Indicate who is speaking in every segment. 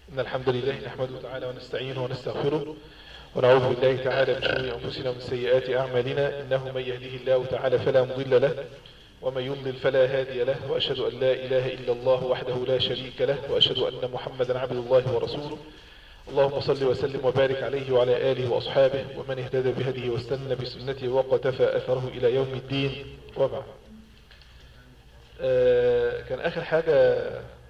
Speaker 1: إن الحمد لله نحمده تعالى ونستعينه ونستغفره ونعوذ بالله تعالى من شرور أنفسنا ومن سيئات أعمالنا إنه من يهده الله تعالى فلا مضل له ومن يضلل فلا هادي له وأشهد أن لا إله إلا الله وحده لا شريك له وأشهد أن محمدا عبد الله ورسوله اللهم صل وسلم وبارك عليه وعلى آله وأصحابه ومن اهتدى بهديه واستنى بسنته وقتفى أثره إلى يوم الدين وبعد آه كان آخر حاجة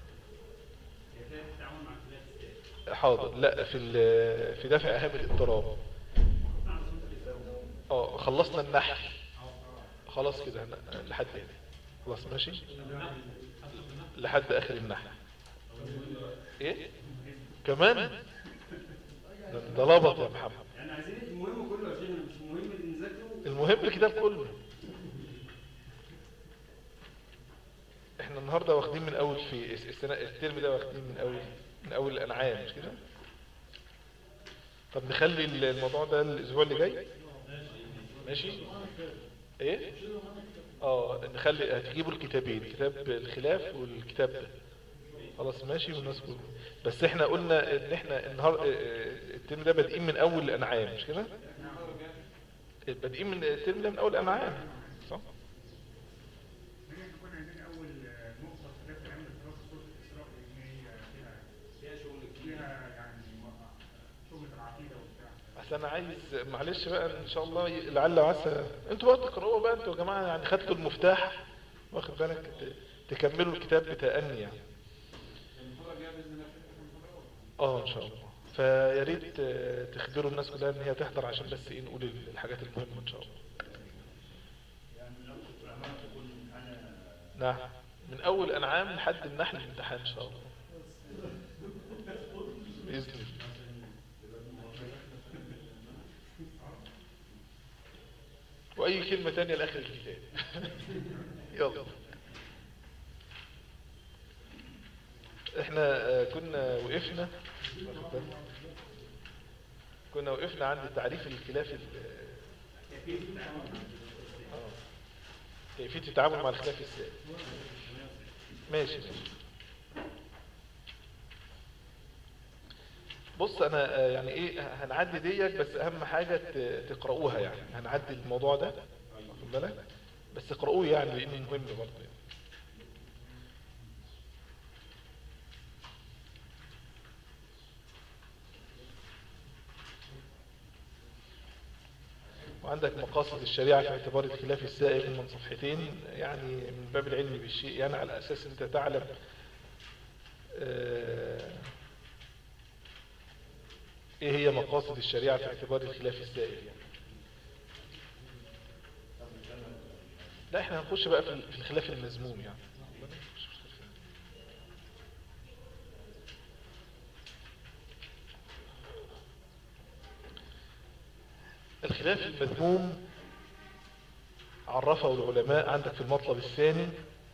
Speaker 1: حاضر لا في في دفع اهم الاضطراب اه خلصنا النحل خلاص كده لحد هنا خلاص ماشي لحد اخر النحل ايه كمان ده لبط يا محمد
Speaker 2: يعني عايزين المهم كله يا شيخ مش مهم اللي نذاكره
Speaker 1: المهم الكتاب كله احنا النهارده واخدين من اول في السنه الترم ده واخدين من اول من اول الانعام مش كده طب نخلي الموضوع ده الاسبوع اللي جاي ماشي ايه اه نخلي هتجيبوا الكتابين كتاب الخلاف والكتاب ده خلاص ماشي والناس كله بس احنا قلنا ان احنا النهار الترم ده بادئين من اول الانعام مش كده بادئين من الترم ده من اول الانعام صح
Speaker 3: كنا عندنا اول نقطه في دفع عمل دراسه سوره الاسراء لان هي فيها
Speaker 2: فيها شغل كتير
Speaker 3: فيها يعني شغل العقيده وبتاع
Speaker 1: اصل انا عايز معلش بقى ان شاء الله لعل وعسى انتوا بقى تقرأوا بقى انتوا يا جماعه يعني خدتوا المفتاح واخد بالك ت- تكملوا الكتاب بتأني يعني
Speaker 2: المره الجايه باذن الله في المحاضره
Speaker 1: اه ان شاء الله فيا ريت آه، تخبروا الناس كلها ان هي تحضر عشان بس ايه نقول الحاجات المهمه ان شاء الله نعم من اول انعام لحد النحل الامتحان ان شاء الله باذن الله واي كلمه تانية لاخر الكتاب يلا احنا آه، كنا وقفنا واخد بالك؟ كنا وقفنا عند تعريف الخلاف ال- آه. كيفية التعامل مع الخلاف السائل ماشي ماشي بص انا آه، يعني ايه هنعدي ديت بس اهم حاجة ت- تقرأوها يعني هنعدي الموضوع ده واخد بالك بس اقرأوه يعني لانه مهم برضه يعني. وعندك مقاصد الشريعة في اعتبار الخلاف السائغ من صفحتين يعني من باب العلم بالشيء يعني على أساس أنت تعلم آه، إيه هي مقاصد الشريعة في اعتبار الخلاف السائغ يعني. لا احنا هنخش بقى في في الخلاف المذموم يعني الخلاف المذموم عرفه العلماء عندك في المطلب الثاني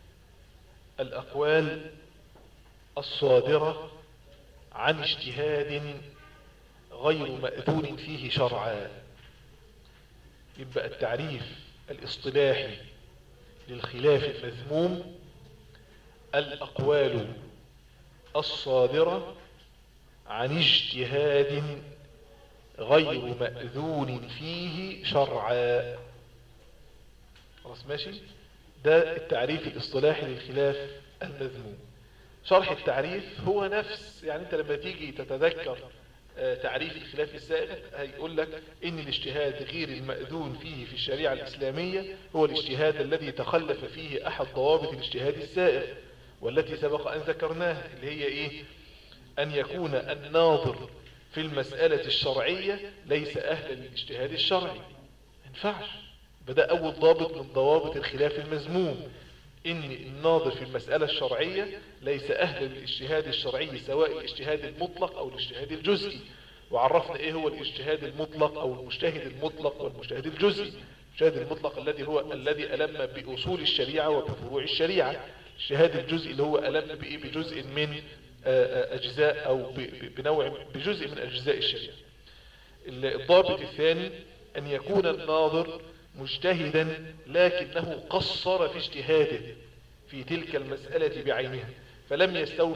Speaker 1: الأقوال الصادرة عن اجتهاد غير مأذون فيه شرعا يبقى التعريف الاصطلاحي للخلاف المذموم الأقوال الصادرة عن اجتهاد غير مأذون فيه شرعا خلاص ماشي ده التعريف الاصطلاحي للخلاف المذموم شرح التعريف هو نفس يعني انت لما تيجي تتذكر آه، تعريف الخلاف السائغ هيقول لك ان الاجتهاد غير المأذون فيه في الشريعة الإسلامية هو الاجتهاد الذي تخلف فيه أحد ضوابط الاجتهاد السائغ والتي سبق أن ذكرناها اللي هي إيه أن يكون الناظر في المسألة الشرعية ليس أهلا للاجتهاد الشرعي ما ينفعش بدأ أول ضابط من ضوابط الخلاف المذموم إن الناظر في المسألة الشرعية ليس أهلا للاجتهاد الشرعي سواء الاجتهاد المطلق أو الاجتهاد الجزئي وعرفنا إيه هو الاجتهاد المطلق أو المجتهد المطلق والمجتهد الجزئي الاجتهاد المطلق الذي هو الذي ألم بأصول الشريعة وبفروع الشريعة الاجتهاد الجزئي اللي هو ألم بإيه بجزء من آه، آه، أجزاء أو ب- ب- بنوع بجزء من أجزاء الشريعة الضابط الثاني أن يكون الناظر مجتهدا لكنه قصر في اجتهاده في تلك المسألة بعينها فلم يستوفي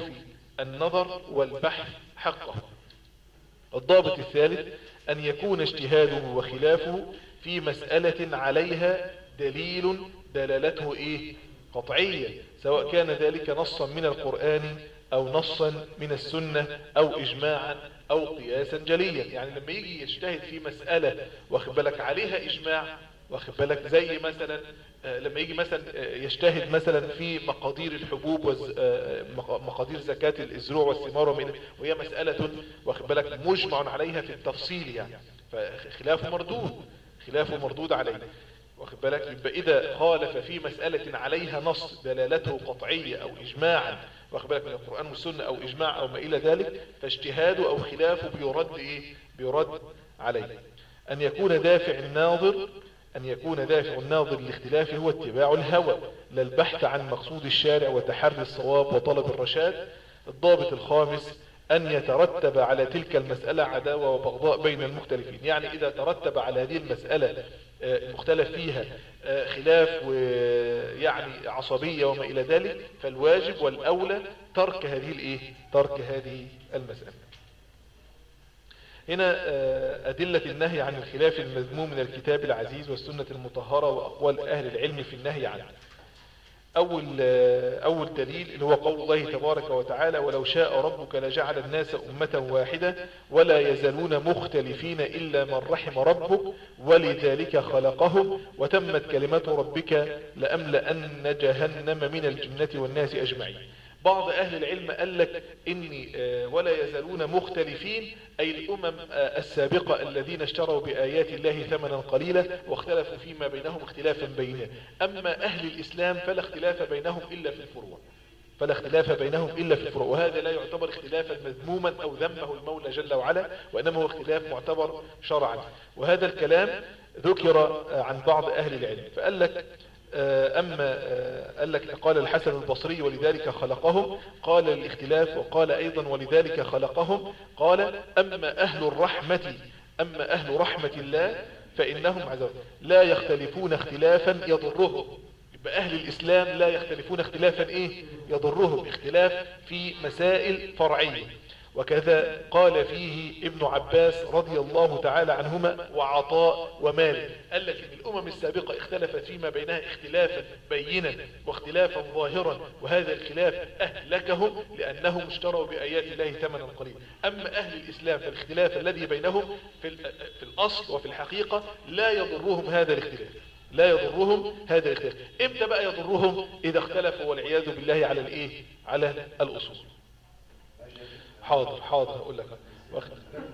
Speaker 1: النظر والبحث حقه الضابط الثالث أن يكون اجتهاده وخلافه في مسألة عليها دليل دلالته إيه قطعية سواء كان ذلك نصا من القرآن أو نصا من السنة أو إجماعا أو قياسا جليا يعني لما يجي يجتهد في مسألة واخد بالك عليها إجماع واخد بالك زي مثلا آه، لما يجي مثلا آه، يجتهد مثلا في مقادير الحبوب وز- آه، مق- مقادير زكاة الزروع والثمار ومن- وهي مسألة واخد بالك مجمع عليها في التفصيل يعني فخلافه مردود خلافه مردود عليه واخد بالك يبقى إذا خالف في مسألة عليها نص دلالته قطعية أو إجماعا واخد بالك من القرآن والسنة أو إجماع أو ما إلى ذلك فاجتهاده أو خلافه بيرد إيه بيرد عليه أن يكون دافع الناظر أن يكون دافع الناظر للاختلاف هو اتباع الهوى لا البحث عن مقصود الشارع وتحري الصواب وطلب الرشاد الضابط الخامس أن يترتب على تلك المسألة عداوة وبغضاء بين المختلفين يعني إذا ترتب على هذه المسألة آه، المختلف فيها آه، خلاف ويعني عصبية وما إلى ذلك فالواجب والأولى ترك هذه الإيه؟ ترك هذه المسألة هنا آه، أدلة النهي عن الخلاف المذموم من الكتاب العزيز والسنة المطهرة وأقوال أهل العلم في النهي عنه أول, آه، أول دليل اللي هو قول الله تبارك وتعالى ولو شاء ربك لجعل الناس أمة واحدة ولا يزالون مختلفين إلا من رحم ربك ولذلك خلقهم وتمت كلمة ربك لأملأن جهنم من الجنة والناس أجمعين بعض أهل العلم قال لك إني آه، ولا يزالون مختلفين أي الأمم آه، السابقة الذين اشتروا بآيات الله ثمنا قليلا واختلفوا فيما بينهم اختلافا بينه أما أهل الإسلام فلا اختلاف بينهم إلا في الفروع فلا اختلاف بينهم إلا في الفروع وهذا لا يعتبر اختلافا مذموما أو ذمه المولى جل وعلا وإنما هو اختلاف معتبر شرعا وهذا الكلام ذكر آه، عن بعض أهل العلم فقال لك آه، أما آه، قال لك قال الحسن البصري ولذلك خلقهم قال الاختلاف وقال أيضا ولذلك خلقهم قال أما أهل الرحمة أما أهل رحمة الله فإنهم عز وجل لا يختلفون اختلافا يضرهم يبقى أهل الإسلام لا يختلفون اختلافا إيه يضرهم اختلاف في مسائل فرعية وكذا قال فيه ابن عباس رضي الله تعالى عنهما وعطاء ومالك قال لك ان الامم السابقة اختلفت فيما بينها اختلافا بينا واختلافا ظاهرا وهذا الخلاف اهلكهم لانهم اشتروا بايات الله ثمنا قليلا اما اهل الاسلام فالاختلاف الذي بينهم في, ال- في الاصل وفي الحقيقة لا يضرهم هذا الاختلاف لا يضرهم هذا الاختلاف امتى بقى يضرهم اذا اختلفوا والعياذ بالله على الايه على الاصول حاضر حاضر هقول لك واخد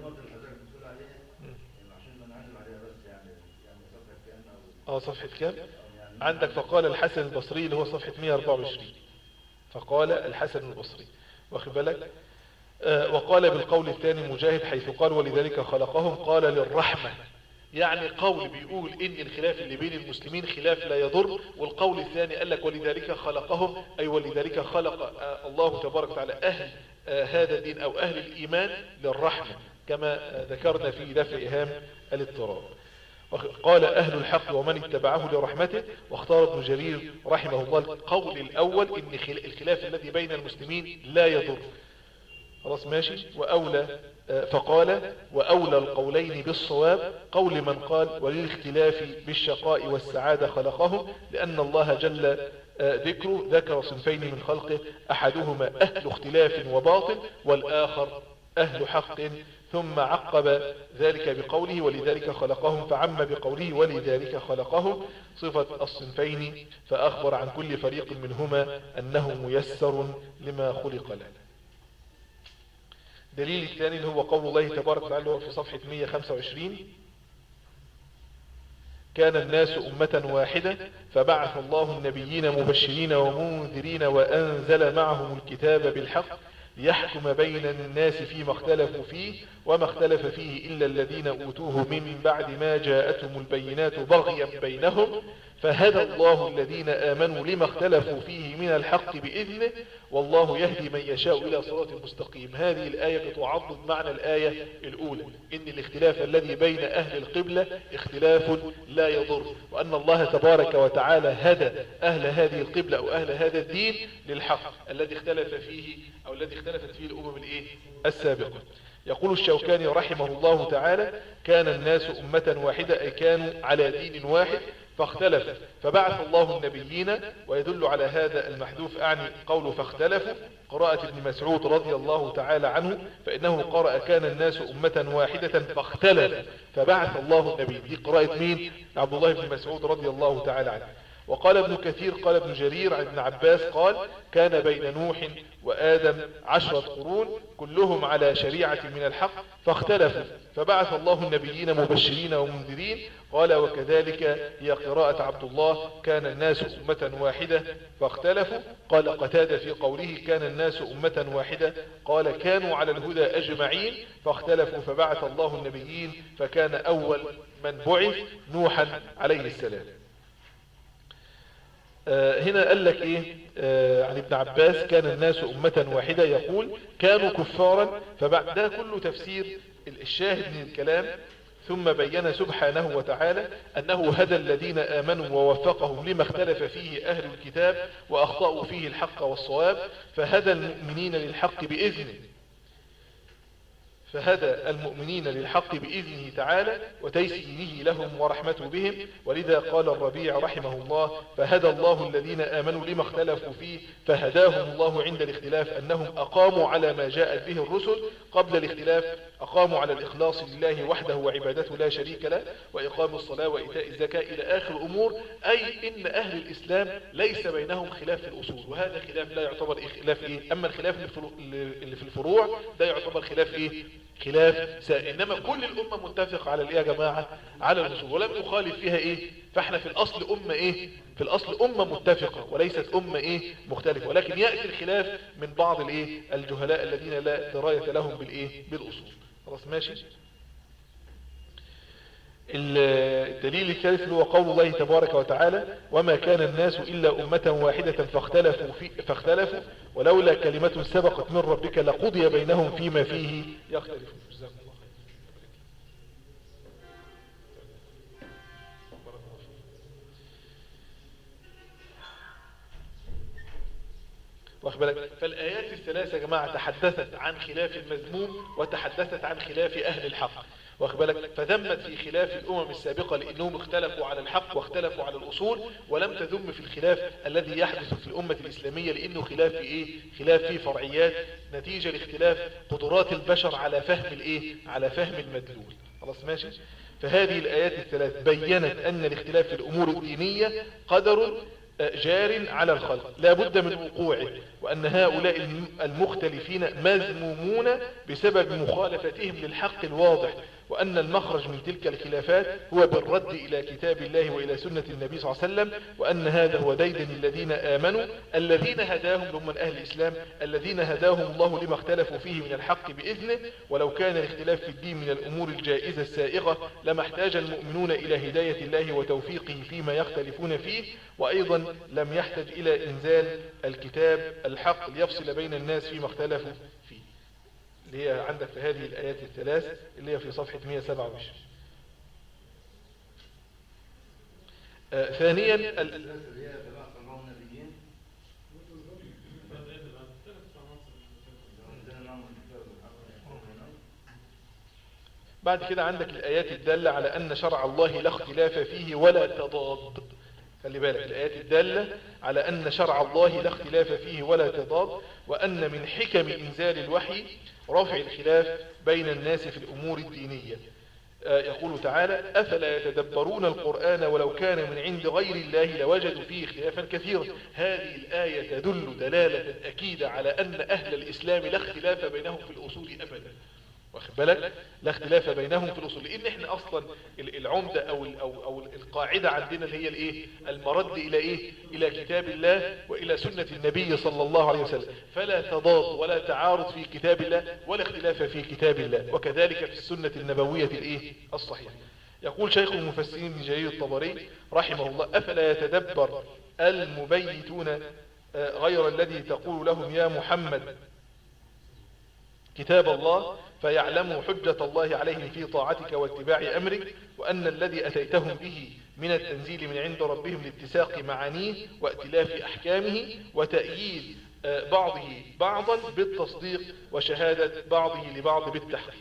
Speaker 1: اه صفحة كام عندك فقال الحسن البصري اللي هو صفحة 124 فقال الحسن البصري واخد بالك آه وقال بالقول الثاني مجاهد حيث قال ولذلك خلقهم قال للرحمة يعني قول بيقول ان الخلاف اللي بين المسلمين خلاف لا يضر والقول الثاني قال لك ولذلك خلقهم اي ولذلك خلق آه الله تبارك وتعالى اهل آه هذا الدين او اهل الايمان للرحمة كما آه ذكرنا في دفع اهام الاضطراب قال أهل الحق ومن اتبعه لرحمته واختار ابن جرير رحمه الله القول الأول إن خل- الخلاف الذي بين المسلمين لا يضر خلاص ماشي وأولى آه، فقال وأولى القولين بالصواب قول من قال وللاختلاف بالشقاء والسعادة خلقهم لأن الله جل آه، ذكره ذكر صنفين من خلقه أحدهما أهل اختلاف وباطل والآخر أهل حق ثم عقب ذلك بقوله ولذلك خلقهم فعم بقوله ولذلك خلقهم صفة الصنفين فأخبر عن كل فريق منهما أنه ميسر لما خلق له دليل الثاني اللي هو قول الله تبارك وتعالى هو في صفحة 125 كان الناس أمة واحدة فبعث الله النبيين مبشرين ومنذرين وأنزل معهم الكتاب بالحق ليحكم بين الناس فيما اختلفوا فيه وما اختلف فيه إلا الذين أوتوه من بعد ما جاءتهم البينات بغيا بينهم فهدى الله الذين آمنوا لما اختلفوا فيه من الحق بإذنه والله يهدي من يشاء إلى صراط مستقيم هذه الآية بتعضد معنى الآية الأولى إن الاختلاف الذي بين أهل القبلة اختلاف لا يضر وأن الله تبارك وتعالى هدى أهل هذه القبلة أو أهل هذا الدين للحق الذي اختلف فيه أو الذي اختلفت فيه الأمم الإيه؟ السابقة يقول الشوكاني رحمه الله تعالى كان الناس أمة واحدة أي كانوا على دين واحد فاختلف فبعث الله النبيين ويدل على هذا المحذوف أعني قول فاختلفوا قراءة ابن مسعود رضي الله تعالى عنه فإنه قرأ كان الناس أمة واحدة فاختلف فبعث الله النبي دي قراءة مين عبد الله بن مسعود رضي الله تعالى عنه وقال ابن كثير قال ابن جرير عن ابن عباس قال كان بين نوح وآدم عشرة قرون كلهم على شريعة من الحق فاختلفوا فبعث الله النبيين مبشرين ومنذرين قال وكذلك هي قراءة عبد الله كان الناس أمة واحدة فاختلفوا قال قتادة في قوله كان الناس أمة واحدة قال كانوا على الهدى أجمعين فاختلفوا فبعث الله النبيين فكان أول من بعث نوحا عليه السلام آه، هنا قال لك ايه آه، عن ابن عباس كان الناس أمة واحدة يقول كانوا كفارا فبعد ده كله تفسير الشاهد من الكلام ثم بين سبحانه وتعالى أنه هدى الذين آمنوا ووفقهم لما اختلف فيه أهل الكتاب وأخطأوا فيه الحق والصواب فهدى المؤمنين للحق بإذنه فهدى المؤمنين للحق بإذنه تعالى وتيسيره لهم ورحمته بهم ولذا قال الربيع رحمه الله فهدى الله الذين آمنوا لما اختلفوا فيه فهداهم الله عند الاختلاف أنهم أقاموا على ما جاءت به الرسل قبل الاختلاف أقاموا على الإخلاص لله وحده وعبادته لا شريك له وإقام الصلاة وإيتاء الزكاة إلى آخر أمور أي إن أهل الإسلام ليس بينهم خلاف في الأصول وهذا خلاف لا يعتبر إيه خلاف إيه أما الخلاف اللي في الفرو- اللي في الفروع ده يعتبر خلاف إيه خلاف سائل إنما كل الأمة متفق على الإيه يا جماعة على الأصول ولم يخالف فيها إيه فإحنا في الأصل أمة إيه في الأصل أمة متفقة وليست أمة إيه مختلفة ولكن يأتي الخلاف من بعض الإيه الجهلاء الذين لا دراية لهم بالإيه بالأصول خلاص ماشي الدليل الثالث اللي هو قول الله تبارك وتعالى وما كان الناس إلا أمة واحدة فاختلفوا, في فاختلفوا ولولا كلمة سبقت من ربك لقضي بينهم فيما فيه يختلفون جزاكم الله خير بارك الله فيك. واخد بالك فالآيات الثلاثة يا جماعة تحدثت عن خلاف المذموم وتحدثت عن خلاف أهل الحق واخد بالك فذمت في خلاف الأمم السابقة لأنهم اختلفوا على الحق واختلفوا على الأصول ولم تذم في الخلاف الذي يحدث في الأمة الإسلامية لأنه خلاف في إيه خلاف في فرعيات نتيجة لاختلاف قدرات البشر على فهم الإيه على فهم المدلول خلاص ماشي فهذه الآيات الثلاث بينت أن الاختلاف في الأمور الدينية قدر جار على الخلق لا بد من وقوعه وأن هؤلاء الم- المختلفين مذمومون بسبب مخالفتهم للحق الواضح وأن المخرج من تلك الخلافات هو بالرد إلى كتاب الله وإلى سنة النبي صلى الله عليه وسلم وأن هذا هو ديدن الذين آمنوا الذين هداهم هم من أهل الإسلام الذين هداهم الله لما اختلفوا فيه من الحق بإذنه ولو كان الاختلاف في الدين من الأمور الجائزة السائغة لما احتاج المؤمنون إلى هداية الله وتوفيقه فيما يختلفون فيه وأيضا لم يحتج إلى إنزال الكتاب الحق ليفصل بين الناس فيما اختلفوا فيه اللي هي عندك في هذه الآيات الثلاث اللي هي في صفحة 127 آه ثانيا ال-
Speaker 4: اللي هي تبع الله النبيين وانزلنا معهم الكتاب بالحق
Speaker 1: بعد كده عندك الآيات الدالة على أن شرع الله لا اختلاف فيه ولا تضاد خلي بالك الآيات الدالة على أن شرع الله لا اختلاف فيه ولا تضاد وأن من حكم إنزال الوحي رفع الخلاف بين الناس في الأمور الدينية آه، يقول تعالى أفلا يتدبرون القرآن ولو كان من عند غير الله لوجدوا فيه خلافا كثيرا هذه الآية تدل دلالة أكيدة على أن أهل الإسلام لا اختلاف بينهم في الأصول أبدا واخد بالك لا اختلاف بينهم في الاصول لان احنا اصلا ال- العمده او ال- او او القاعده عندنا اللي هي الايه المرد الى ايه الى كتاب الله والى سنه النبي صلى الله عليه وسلم فلا تضاد ولا تعارض في كتاب الله ولا اختلاف في كتاب الله وكذلك في السنه النبويه الايه الصحيحه يقول شيخ المفسرين ابن جرير الطبري رحمه الله أفلا يتدبر المبيتون آه، غير الذي تقول لهم يا محمد كتاب الله فيعلموا حجة الله عليهم في طاعتك واتباع أمرك وأن الذي أتيتهم به من التنزيل من عند ربهم لاتساق معانيه وائتلاف أحكامه وتأييد آه، بعضه بعضا بالتصديق وشهادة بعضه لبعض بالتحقيق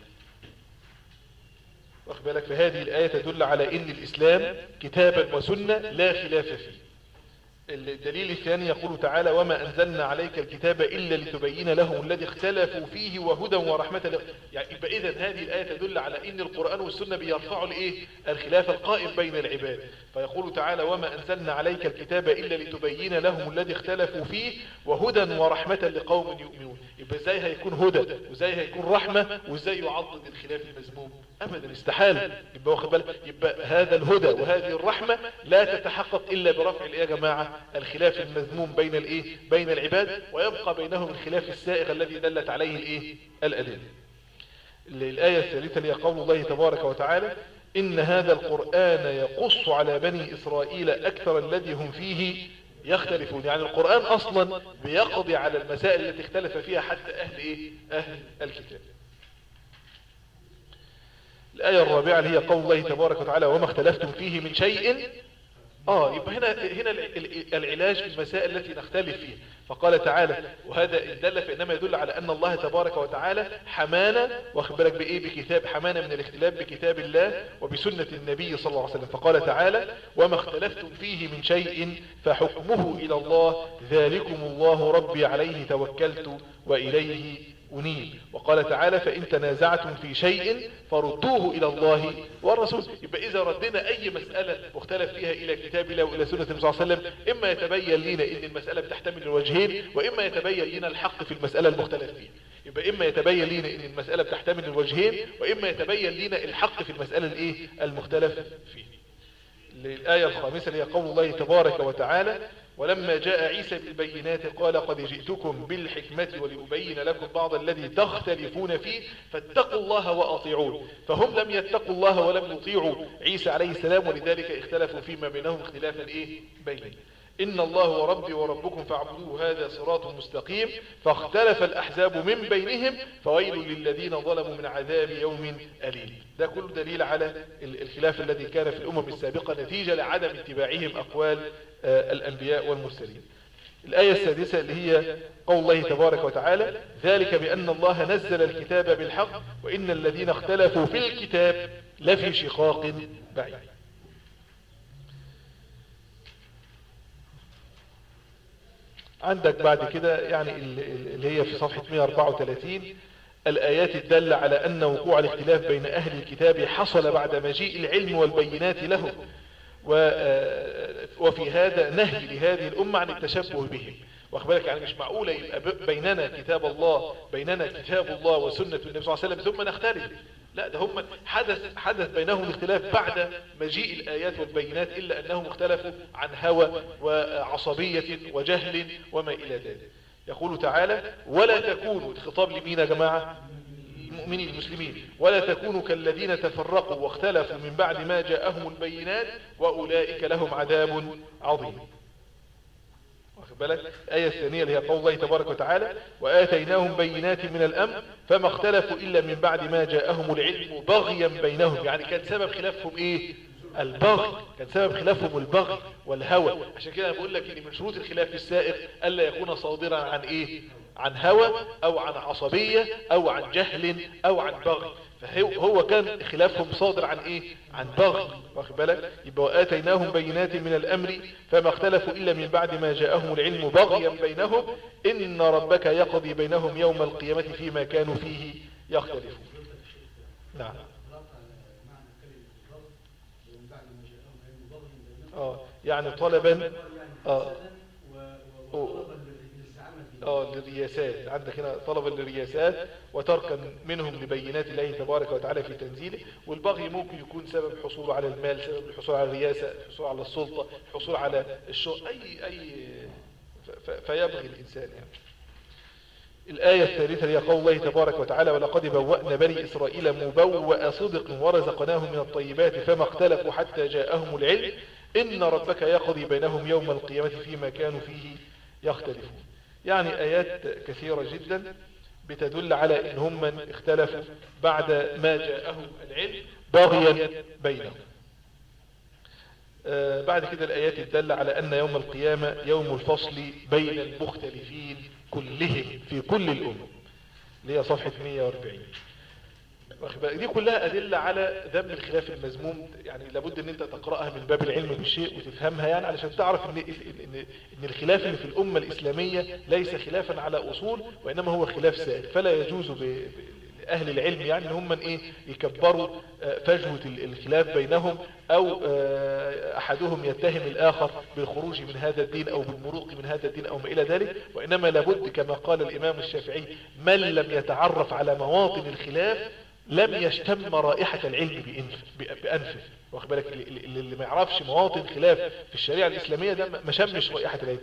Speaker 1: واخد بالك فهذه الآية تدل على أن الإسلام كتابا وسنة لا خلاف فيه الدليل الثاني يقول تعالى وما أنزلنا عليك الكتاب إلا لتبين لهم الذي اختلفوا فيه وهدى ورحمة لهم يعني يبقى إذن هذه الآية تدل على أن القرآن والسنة بيرفعوا لإيه الخلاف القائم بين العباد فيقول تعالى وما أنزلنا عليك الكتاب إلا لتبين لهم الذي اختلفوا فيه وهدى ورحمة لقوم يؤمنون يبقى ازاي هيكون هدى وازاي هيكون رحمة وازاي يعضد الخلاف المذموم ابدا استحال يبقى واخد بالك يبقى هذا الهدى وهذه الرحمة لا تتحقق الا برفع الايه يا جماعة الخلاف المذموم بين الايه بين العباد ويبقى بينهم الخلاف السائغ الذي دلت عليه الايه الادله الآية الثالثة هي قول الله تبارك وتعالى إن هذا القرآن يقص على بني إسرائيل أكثر الذي هم فيه يختلفون يعني القرآن أصلا بيقضي على المسائل التي اختلف فيها حتى أهل إيه؟ أهل الكتاب الآية الرابعة اللي هي قول الله تبارك وتعالى وما اختلفتم فيه من شيء اه يبقى هنا هنا ال- ال- العلاج في المسائل التي نختلف فيها فقال تعالى وهذا إن دل فانما يدل على ان الله تبارك وتعالى حمانا واخد بالك بايه بكتاب حمانا من الاختلاف بكتاب الله وبسنه النبي صلى الله عليه وسلم فقال تعالى وما اختلفتم فيه من شيء فحكمه الى الله ذلكم الله ربي عليه توكلت واليه أنيب وقال تعالى فإن تنازعتم في شيء فردوه إلى الله والرسول يبقى إذا ردنا أي مسألة مختلف فيها إلى كتاب الله وإلى سنة النبي صلى الله عليه وسلم إما يتبين لنا إن المسألة بتحتمل الوجهين وإما يتبين لنا الحق في المسألة المختلف فيها يبقى إما يتبين لنا إن المسألة بتحتمل الوجهين وإما يتبين لنا الحق في المسألة الإيه المختلف فيها للآية الخامسة اللي هي قول الله تبارك وتعالى ولما جاء عيسى بالبينات قال قد جئتكم بالحكمة ولأبين لكم بعض الذي تختلفون فيه فاتقوا الله وأطيعون فهم لم يتقوا الله ولم يطيعوا عيسى عليه السلام ولذلك اختلفوا فيما بينهم اختلافا إيه بينهم إن الله هو ربي وربكم فاعبدوه هذا صراط مستقيم فاختلف الأحزاب من بينهم فويل للذين ظلموا من عذاب يوم أليم ده كله دليل على ال- الخلاف الذي كان في الأمم السابقة نتيجة لعدم اتباعهم أقوال آه، الأنبياء والمرسلين الآية السادسة اللي هي قول الله تبارك وتعالى ذلك بأن الله نزل الكتاب بالحق وإن الذين اختلفوا في الكتاب لفي شقاق بعيد عندك بعد كده يعني ال- ال- اللي هي في صفحة 134 الآيات الدالة على أن وقوع الاختلاف بين أهل الكتاب حصل بعد مجيء العلم والبينات له و- آه، وفي هذا نهي لهذه الأمة عن التشبه بهم واخد بالك يعني مش معقولة يبقى ب- بيننا كتاب الله بيننا كتاب الله وسنة النبي صلى الله عليه وسلم ثم نختلف لا ده هم حدث حدث بينهم الاختلاف بعد مجيء الآيات والبينات إلا أنهم اختلفوا عن هوى وعصبية وجهل وما إلى ذلك يقول تعالى ولا تكونوا الخطاب لمين يا جماعة المؤمنين المسلمين ولا تكونوا كالذين تفرقوا واختلفوا من بعد ما جاءهم البينات وأولئك لهم عذاب عظيم واخد بالك الآية الثانية اللي هي قول الله تبارك وتعالى وآتيناهم بينات من الأمر فما اختلفوا إلا من بعد ما جاءهم العلم بغيا بينهم يعني كان سبب خلافهم إيه البغي كان سبب خلافهم البغي والهوى عشان كده أنا بقول لك ان من شروط الخلاف السائر الا يكون صادرا عن ايه عن هوى او عن عصبية او عن جهل او عن بغي فهو هو كان خلافهم صادر عن ايه عن بغي واخد بالك يبقى واتيناهم بينات من الامر فما اختلفوا الا من بعد ما جاءهم العلم بغيا بينهم ان ربك يقضي بينهم يوم القيامة فيما كانوا فيه يختلفون نعم اه يعني طلبا اه اه للرياسات عندك هنا طلبا للرياسات وتركا منهم لبينات الله تبارك وتعالى في تنزيله والبغي ممكن يكون سبب حصول على المال سبب الحصول على الرياسة الحصول على السلطة الحصول على الشغل اي اي ف- ف- فيبغي الانسان يعني الآية الثالثة هي قول الله تبارك وتعالى ولقد بوأنا بني إسرائيل مبوأ صدق ورزقناهم من الطيبات فما اختلفوا حتى جاءهم العلم إن ربك يقضي بينهم يوم القيامة فيما كانوا فيه يختلفون يعني آيات كثيرة جدا بتدل على إن هم من اختلفوا بعد ما جاءهم العلم باغيا بينهم آه، بعد كده الآيات تدل على أن يوم القيامة يوم الفصل بين المختلفين كلهم في كل الأمم اللي هي صفحة 140 واخد بالك؟ دي كلها أدلة على ذم الخلاف المذموم يعني لابد ان انت تقرأها من باب العلم بالشيء وتفهمها يعني علشان تعرف ان, إن, ان الخلاف اللي في الأمة الإسلامية ليس خلافا على أصول وإنما هو خلاف سائد فلا يجوز ب... ب... أهل العلم يعني ان هم من ايه يكبروا آه، فجوة ال- الخلاف بينهم او آه، احدهم يتهم الاخر بالخروج من هذا الدين او بالمروق من هذا الدين او ما الى ذلك وانما لابد كما قال الامام الشافعي من لم يتعرف على مواطن الخلاف لم يشتم رائحة العلم بأنف ب- بأنفه واخد بالك اللي, اللي اللي ما يعرفش مواطن خلاف في الشريعة الإسلامية ده ما- ما شمش رائحة العلم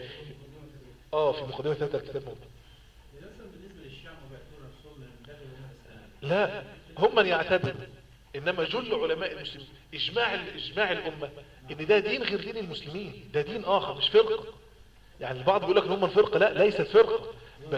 Speaker 1: اه في مقدمة هذا الكتاب موجود
Speaker 5: مثلا بالنسبه للشيعة ما بيعتبروا نفسهم من البدوي وهم مسألة
Speaker 1: لا هم من يعتبروا انما جل علماء المسلمين اجماع اجماع الامه ان ده دين غير دين المسلمين ده دين اخر مش فرقه يعني البعض بيقول لك ان هم الفرقه لا ليست فرقه بل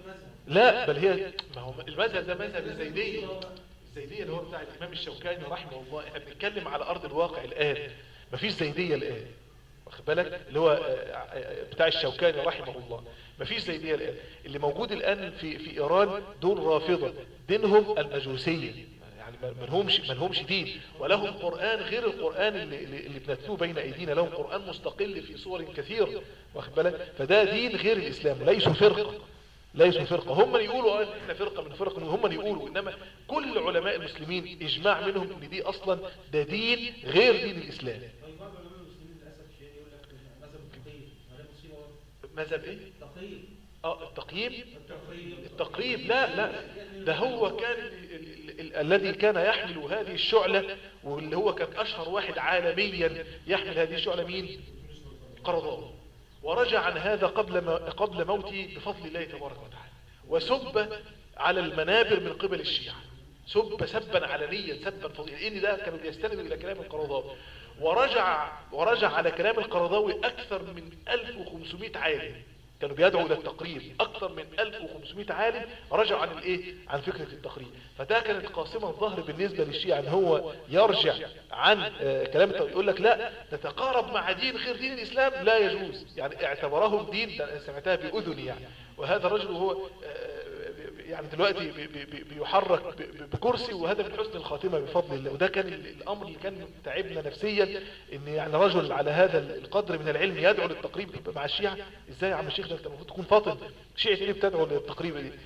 Speaker 1: لا بل هي ما هو المذهب ده مذهب الزيديه الزيديه اللي هو بتاع الامام الشوكاني رحمه الله احنا بنتكلم على ارض الواقع الان مفيش زيديه الان واخد بالك اللي هو آه، آه، بتاع الشوكاني رحمه الله مفيش زيديه الان اللي موجود الان في في ايران دول رافضه دينهم المجوسيه يعني ما ما لهمش ما لهمش دين ولهم قران غير القران اللي اللي اللي بنتلوه بين ايدينا لهم قران مستقل في صور كثيره واخد بالك فده دين غير الاسلام ليسوا فرقه ليسوا فرقة هم يقولوا اه إن احنا فرقة من فرق هم يقولوا انما كل علماء المسلمين اجماع منهم ان دي اصلا ده دين غير دين الاسلام
Speaker 5: طيب بعض علماء المسلمين للاسف الشديد يقول لك مذهب التقييد ولا مصيبه برضه.
Speaker 1: مذهب ايه
Speaker 5: التقييد
Speaker 1: اه التقييم
Speaker 5: التقييد
Speaker 1: التقريب لا لا ده هو كان ال- ال- ال- الذي كان يحمل هذه الشعلة واللي هو كان اشهر واحد عالميا يحمل هذه الشعلة مين قرضاوي ورجع عن هذا قبل ما قبل موته بفضل الله تبارك وتعالى وسب على المنابر من قبل الشيعة سب سبا علنيا سبا فظيعا لان ده كانوا بيستندوا الى كلام القرضاوي ورجع ورجع على كلام القرضاوي اكثر من 1500 عالم كانوا بيدعوا الى التقريب اكثر من 1500 عالم رجعوا عن الايه عن فكره التقريب فده كانت قاسمه الظهر بالنسبه للشيعة ان هو يرجع عن آه، كلام التقريب يقول لك لا نتقارب مع دين غير دين الاسلام لا يجوز يعني اعتبرهم دين ده أنا سمعتها باذني يعني وهذا الرجل هو آه، يعني دلوقتي بي- بي- بي- بيحرك ب- ب- بكرسي وهذا من حسن الخاتمة بفضل الله وده كان ال- الأمر اللي كان تعبنا نفسيا إن يعني رجل على هذا القدر من العلم يدعو للتقريب مع الشيعة إزاي يا عم الشيخ ده أنت المفروض تكون فاطن شيعة إيه بتدعو للتقريب دي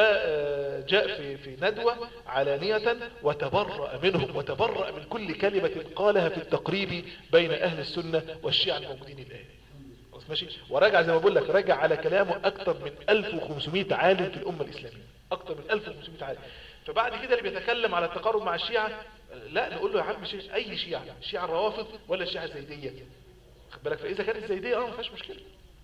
Speaker 1: فجاء في في ندوة علانية وتبرأ منهم وتبرأ من كل كلمة قالها في التقريب بين أهل السنة والشيعة الموجودين الآن خلاص ماشي وراجع زي ما بقول لك راجع على كلامه اكتر من 1500 عالم في الامه الاسلاميه اكتر من 1500 عالم فبعد كده اللي بيتكلم على التقارب مع الشيعة لا نقول له يا عم شيخ اي شيعة الشيعة الروافض ولا الشيعة الزيدية خد بالك فاذا كانت الزيدية اه ما فيهاش مشكلة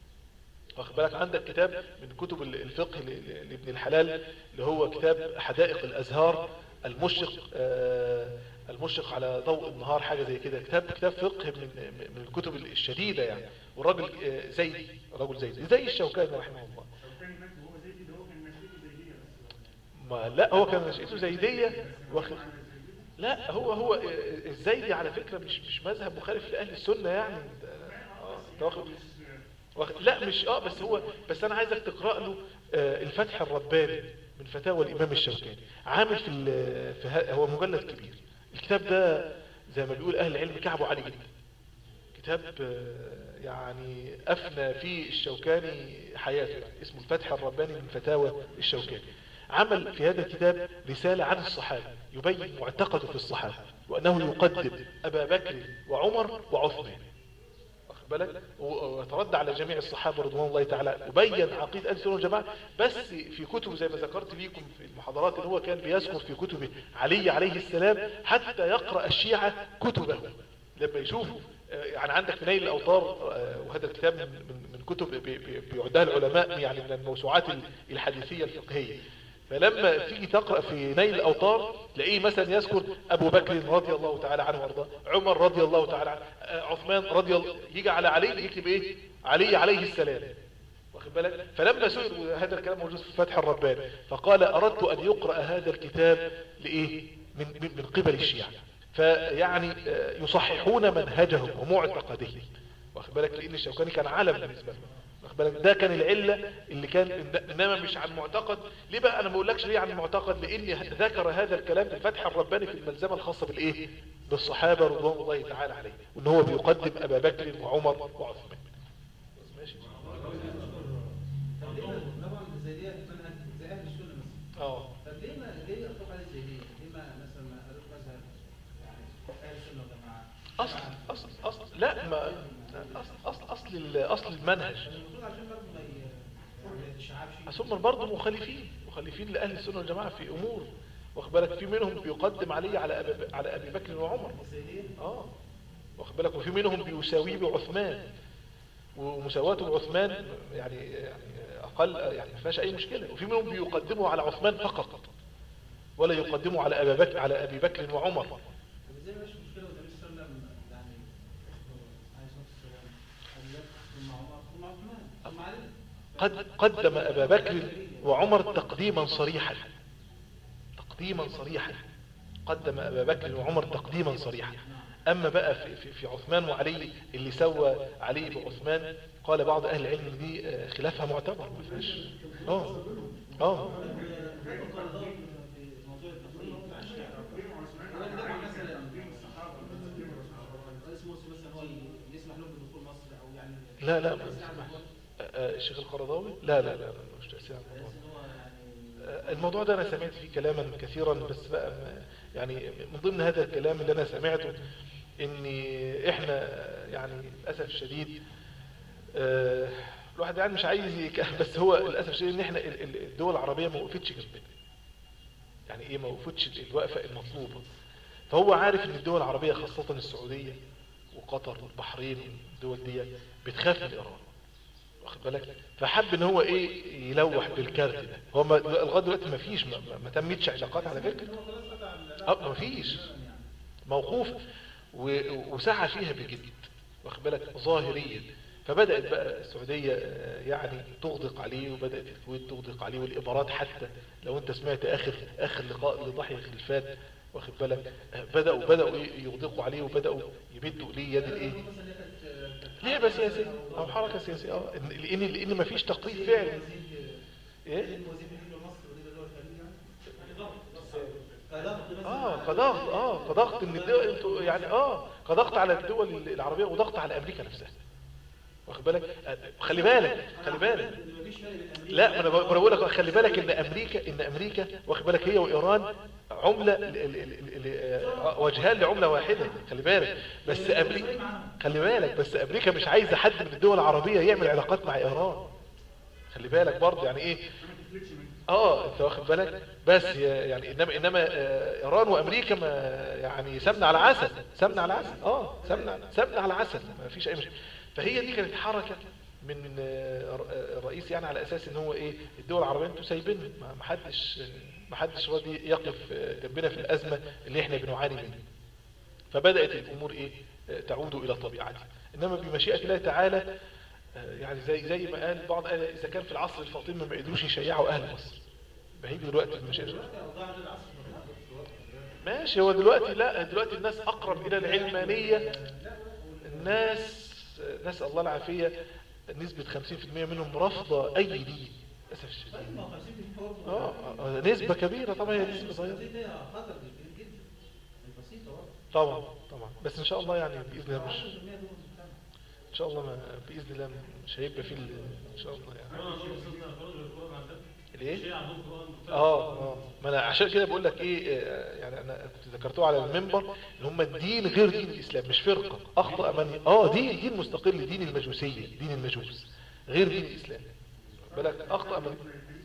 Speaker 1: واخد بالك عندك كتاب من كتب الفقه ل- ل- لابن الحلال اللي هو كتاب حدائق الازهار المشرق آه، المشرق على ضوء النهار حاجة زي كده كتاب كتاب فقه من من من الكتب الشديدة يعني والراجل آه، زيدي رجل زيدي زي الشوكاني رحمه الله
Speaker 3: لو كان مات وهو زيدي ده هو كان نشيده زيدية بس
Speaker 1: ما لا هو كان نشأته زيدية واخد لا هو هو آه، الزيدي على فكرة مش مش مذهب مخالف لأهل السنة يعني ده- آه، أنت واخد واخد- لا مش اه بس هو بس انا عايزك تقرا له آه، الفتح الرباني من فتاوى الامام الشوكاني عامل في ال- في ه- هو مجلد كبير الكتاب ده زي ما بيقول اهل العلم كعبه عالي جدا كتاب آه، يعني افنى فيه الشوكاني حياته يعني اسمه الفتح الرباني من فتاوى الشوكاني عمل في هذا الكتاب رسالة عن الصحابة يبين معتقده في الصحابة وأنه يقدم أبا بكر وعمر وعثمان واخد بالك و- ويترد على جميع الصحابة رضوان الله تعالى وبين عقيدة أهل السنة والجماعة بس في كتب زي ما ذكرت ليكم في المحاضرات ان هو كان بيذكر في كتبه علي عليه السلام حتى يقرأ الشيعة كتبه لما يشوفوا آه، يعني عندك في نيل الأوطار آه، وهذا الكتاب من, من, من كتب بي- بي- بيعدها العلماء يعني من الموسوعات ال- الحديثية الفقهية فلما تيجي تقرأ في نيل الأوطار تلاقيه مثلا يذكر أبو بكر رضي الله تعالى عنه وارضاه عمر رضي الله تعالى عنه آه، عثمان رضي الله يجي على علي يكتب إيه علي عليه السلام واخد بالك فلما سئل هذا الكلام موجود في فتح الرباني فقال أردت أن يقرأ هذا الكتاب لإيه من, من, من قبل الشيعة فيعني آه، يصححون منهجهم ومعتقدهم واخد بالك لأن الشوكاني كان علم بالنسبة لهم واخد بالك ده كان العلة اللي كان إن- إنما مش عن معتقد ليه بقى أنا ما بقولكش ليه عن المعتقد لأني ذكر هذا الكلام في فتح الرباني في الملزمة الخاصة بالإيه بالصحابة رضوان الله تعالى عليهم وإن هو بيقدم أبا بكر وعمر وعثمان ماشي
Speaker 5: طب ليه ما- طبعا زي دي منهج زي اهل السنه مثلا
Speaker 1: اه
Speaker 5: طب ليه ما ليه يطلق عليه زي دي؟ ليه ما مثلا ما قالوش مذهب يعني اهل السنه والجماعه؟
Speaker 1: اصل اصل اصل لا ما اصل اصل اصل ال- اصل المنهج
Speaker 5: المفروض عشان برضه ما ي- ما يتشعبش
Speaker 1: ثم برضه مخالفين مخالفين لاهل السنه والجماعه في امور واخد بالك في منهم بيقدم علي على أبي على ابي بكر وعمر
Speaker 5: زي دي
Speaker 1: اه واخد بالك وفي منهم بيساويه بعثمان ومساواته بعثمان يعني يعني اقل يعني ما فيهاش اي مشكله وفي منهم بيقدموا على عثمان فقط ولا يقدموا على ابي بكر على ابي بكر وعمر
Speaker 5: طب ازاي مش مشكله والنبي صلى الله عليه وسلم يعني عليه الصلاه والسلام ابي بكر ثم عمر ثم عثمان ثم علي
Speaker 1: قد قدم أبا بكر وعمر تقديما صريحا تقديما صريحا قدم أبا بكر وعمر تقديما صريحا أما بقى في, في, في عثمان وعلي اللي سوى علي بعثمان قال بعض أهل العلم إن دي آه، خلافها معتبر ما فيهاش اه اه
Speaker 5: في موضوع التقديم رئيس مرسي مثلا هو يسمح لهم بدخول مصر او يعني
Speaker 1: لا لا ما
Speaker 5: تأثير على
Speaker 1: يسمحش.
Speaker 5: الموضوع.
Speaker 1: آه، آه، الشيخ القرضاوي لا لا لا لا، مش تأثير على الموضوع
Speaker 5: بحيث ان هو يعني
Speaker 1: آه، الموضوع ده أنا سمعت فيه كلاما كثيرا بس بقى ما- يعني من ضمن هذا الكلام اللي أنا سمعته إن إحنا يعني للأسف الشديد آه، الواحد يعني مش عايز يك... بس هو للأسف الشديد إن إحنا ال- ال- الدول العربية ما وقفتش جنبنا يعني إيه ما وقفتش الوقفة المطلوبة فهو عارف إن الدول العربية خاصة السعودية وقطر والبحرين الدول دي بتخاف من إيران واخد بالك فحب ان هو ايه يلوح بالكارت ده هو ما- لغايه دلوقتي ما فيش ما, ما- ما تمتش علاقات على فكره اه ما فيش موقوف و- وسعى فيها بجد واخد بالك ظاهريا فبدات بقى السعوديه آه، يعني تغدق عليه وبدات الكويت تغدق عليه والامارات حتى لو انت سمعت اخر اخر لقاء لضحيه خلفات واخد بالك آه، بداوا بداوا إيه يغدقوا عليه وبداوا يمدوا اليه يد الايه لعبه سياسيه او حركه سياسيه اه إن- لان لان ما فيش تخطيط فعلي ايه اه كضغط اه كضغط ان الدول انتوا يعني اه كضغط على الدول العربيه وضغط على امريكا نفسها واخد بالك آه، خلي بالك خلي بالك لا ما انا ب- أنا بقول لك خلي بالك ان امريكا ان امريكا واخد بالك هي وايران عمله ال- ال- ال- ال- آه، وجهان لعمله واحده خلي بالك بس امريكا خلي بالك بس امريكا مش عايزه حد من الدول العربيه يعمل علاقات مع ايران خلي بالك برضه يعني ايه اه انت واخد بالك بس هي- يعني انما انما آه، ايران وامريكا ما يعني سمنه على عسل سمنه على عسل اه سمنه سمنه على عسل ما فيش اي مشكله فهي دي كانت حركه من آه، ر- آه، الرئيس يعني على اساس ان هو ايه الدول العربيه انتوا سايبين ما ما حدش ما حدش راضي يقف آه، جنبنا في الازمه اللي احنا بنعاني منها فبدات الامور ايه آه، تعود الى طبيعتها انما بمشيئه الله تعالى آه، يعني زي زي ما قال بعض قال اذا كان في العصر الفاطمي ما قدروش يشيعوا اهل مصر فهيجي دلوقتي بمشيئه الله ماشي هو دلوقتي لا دلوقتي الناس اقرب الى العلمانيه الناس نسال الله العافيه نسبه 50% منهم رافضه اي دين للاسف الشديد اه آه، نسبه كبيره طبعا هي نسبه صغيره
Speaker 5: خطر كبير جدا البسيطه برضه
Speaker 1: طبعا طبعا بس ان شاء الله يعني باذن الله مش ان شاء الله ما باذن الله مش هيبقى فيه ال- ان شاء الله يعني الايه اه اه ما انا عشان كده بقول لك ايه آه، يعني انا كنت ذكرته على المنبر ان هم الدين غير دين الاسلام مش فرقه اخطا من اه دين دين مستقل دين المجوسيه دين المجوس غير دين الاسلام بالك اخطا من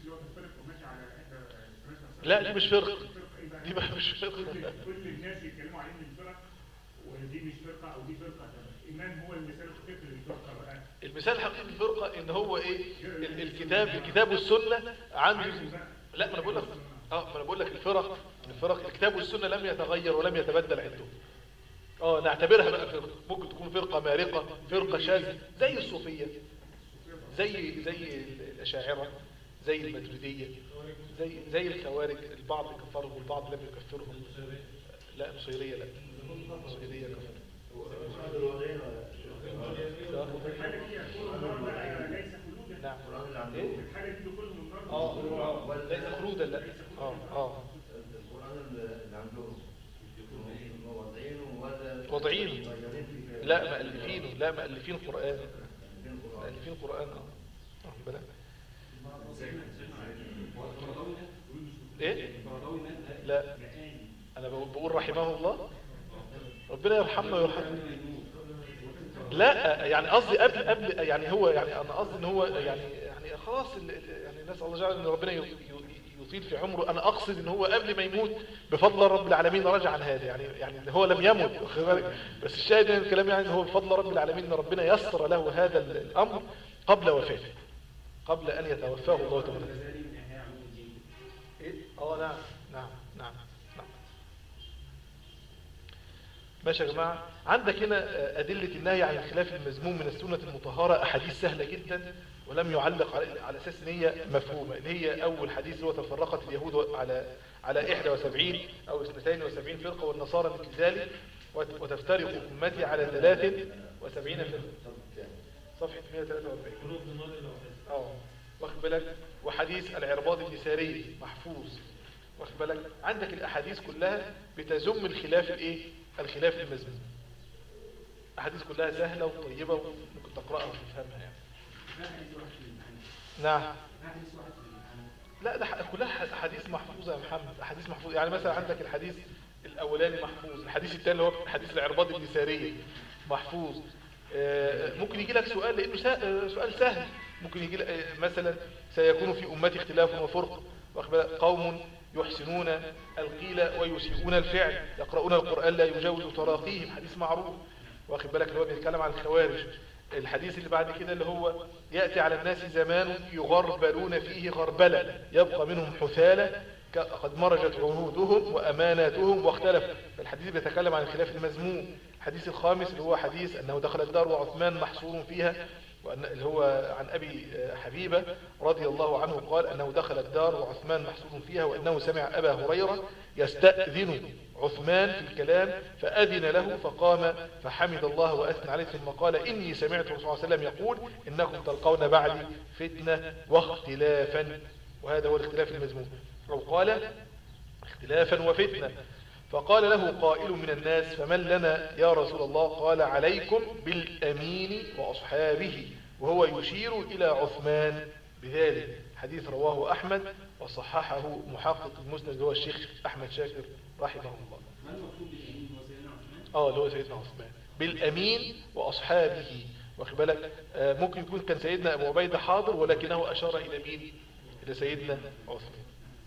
Speaker 1: لا دي مش فرقه دي ما- مش فرقه
Speaker 3: كل الناس يتكلموا عليه من فرق ودي مش فرقه او دي فرقه الإمام هو المثال الحقيقي للفرقة بقى
Speaker 1: المثال الحقيقي في الفرقة ان هو ايه ال- الكتاب الكتاب والسنة عنده لا ما انا بقول لك اه ما انا بقول لك الفرق الفرق الكتاب والسنة لم يتغير ولم يتبدل عندهم اه نعتبرها بقى فرقة ممكن تكون فرقة مارقة فرقة شاذة زي الصوفية زي زي الأشاعرة زي الماتريدية زي زي الخوارج البعض كفرهم والبعض لم يكفرهم لا نصيرية لا نصيرية كفر
Speaker 3: الحاجة دي يكون النار بقى ليس خلودا
Speaker 1: نعم ايه
Speaker 3: الحاجة دي يكون النار
Speaker 1: اه اه ليس خلودا لا اه اه
Speaker 4: القرآن اللي عندهم واضعينه ولا
Speaker 1: واضعينه.
Speaker 4: مغيرين فيه؟
Speaker 1: لا مؤلفينه لا مؤلفين القرآن
Speaker 4: مؤلفين القرآن.
Speaker 1: مؤلفين القرآن اه واخد بالك ايه لا انا بقول بقول رحمه الله ربنا يرحمنا ويرحمنا لا يعني قصدي قبل قبل يعني هو يعني انا قصدي ان هو يعني يعني خلاص ال- ال- يعني نسال الله جل ان ربنا ي- ي- يطيل في عمره انا اقصد ان هو قبل ما يموت بفضل رب العالمين رجع عن هذا يعني يعني هو لم يمت واخد بالك؟ بس الشاهد من الكلام يعني ان هو بفضل رب العالمين ان ربنا يسر له هذا ال- الامر قبل وفاته قبل ان يتوفاه الله تبارك وتعالى إيه؟ اه نعم نعم نعم نعم ماشي يا جماعة عندك هنا آه، أدلة النهي عن الخلاف المذموم من السنة المطهرة أحاديث سهلة جدا ولم يعلق على, على أساس ان هي مفهومة اللي هي أول حديث اللي هو تفرقت اليهود على على 71 أو 72 فرقة والنصارى مثل ذلك وت- وتفترق أمتي على 73 فرقة صفحة 143 اه واخد بالك وحديث العرباض النساري محفوظ واخد بالك عندك الاحاديث كلها بتزم الخلاف الايه الخلاف المذموم احاديث كلها سهله وطيبه وممكن تقراها وتفهمها يعني نعم لا ده ح- كلها ح- احاديث محفوظه يا محمد احاديث محفوظه يعني مثلا عندك الحديث الاولاني محفوظ الحديث الثاني اللي هو حديث العرباض النساري محفوظ آه، ممكن يجي لك سؤال لانه سا- آه، سؤال سهل ممكن يجي لك آه، مثلا سيكون في امتي اختلاف وفرق واخد بالك؟ قوم يحسنون القيل ويسيئون الفعل يقرؤون القران لا يجاوز تراقيهم حديث معروف واخد بالك اللي هو بيتكلم عن الخوارج الحديث اللي بعد كده اللي هو يأتي على الناس زمان يغربلون فيه غربلة يبقى منهم حثالة ك- قد مرجت عهودهم وأماناتهم واختلف الحديث بيتكلم عن الخلاف المذموم الحديث الخامس اللي هو حديث أنه دخل الدار وعثمان محصور فيها وأن اللي هو عن أبي حبيبة رضي الله عنه قال أنه دخل الدار وعثمان محصور فيها وأنه سمع أبا هريرة يستأذن عثمان في الكلام فأذن له فقام فحمد الله وأثنى عليه ثم قال إني سمعت الرسول صلى الله عليه وسلم يقول إنكم تلقون بعدي فتنة واختلافا وهذا هو الاختلاف المذموم أو قال اختلافا وفتنة فقال له قائل من الناس فمن لنا يا رسول الله قال عليكم بالأمين وأصحابه وهو يشير إلى عثمان بذلك حديث رواه أحمد وصححه محقق المسند اللي هو الشيخ أحمد شاكر رحمه الله
Speaker 2: ما المقصود باليمين هو سيدنا عثمان؟
Speaker 1: اه اللي هو سيدنا عثمان بالأمين وأصحابه واخد بالك آه ممكن يكون كان سيدنا أبو عبيدة حاضر ولكنه أشار إلى مين إلى سيدنا عثمان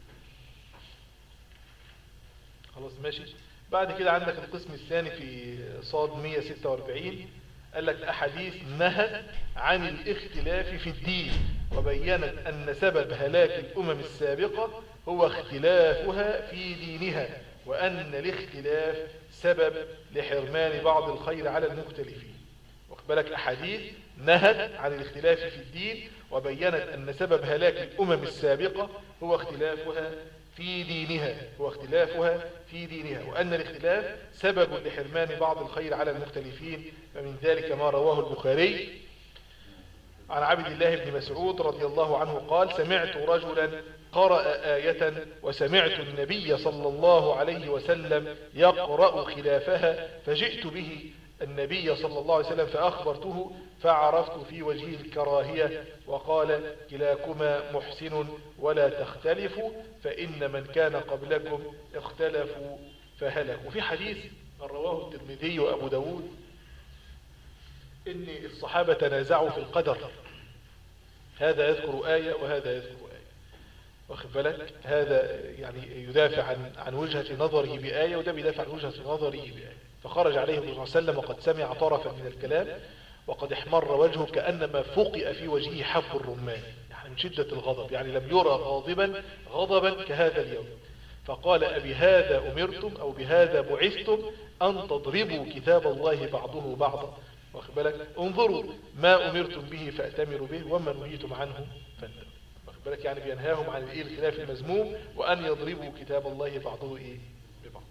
Speaker 1: خلاص ماشي بعد كده عندك القسم الثاني في صاد 146 قال لك أحاديث نهت عن الاختلاف في الدين وبينت أن سبب هلاك الأمم السابقة هو اختلافها في دينها وأن الاختلاف سبب لحرمان بعض الخير على المختلفين واخد بالك أحاديث نهت عن الاختلاف في الدين وبينت أن سبب هلاك الأمم السابقة هو اختلافها في دينها هو اختلافها في دينها وأن الاختلاف سبب لحرمان بعض الخير على المختلفين فمن ذلك ما رواه البخاري عن عبد الله بن مسعود رضي الله عنه قال سمعت رجلا قرأ آية وسمعت النبي صلى الله عليه وسلم يقرأ خلافها فجئت به النبي صلى الله عليه وسلم فأخبرته فعرفت في وجهه الكراهية وقال كلاكما محسن ولا تختلفوا فإن من كان قبلكم اختلفوا فهلكوا وفي حديث رواه الترمذي وأبو داود إن الصحابة تنازعوا في القدر هذا يذكر آية وهذا يذكر آية واخد بالك هذا يعني يدافع عن عن وجهة نظره بآية وده بيدافع عن وجهة نظره بآية فخرج عليه النبي صلى الله عليه وسلم وقد سمع طرفا من الكلام وقد احمر وجهه كأنما فقئ في وجهه حب الرمان يعني من شدة الغضب يعني لم يرى غاضبا غضبا كهذا اليوم فقال أبي هذا أمرتم أو بهذا بعثتم أن تضربوا كتاب الله بعضه بعضا واخد بالك انظروا ما أمرتم به فأتمروا به وما نهيتم عنه فانتهوا واخد بالك يعني بينهاهم عن الايه الخلاف المذموم وأن يضربوا كتاب الله بعضه إيه ببعض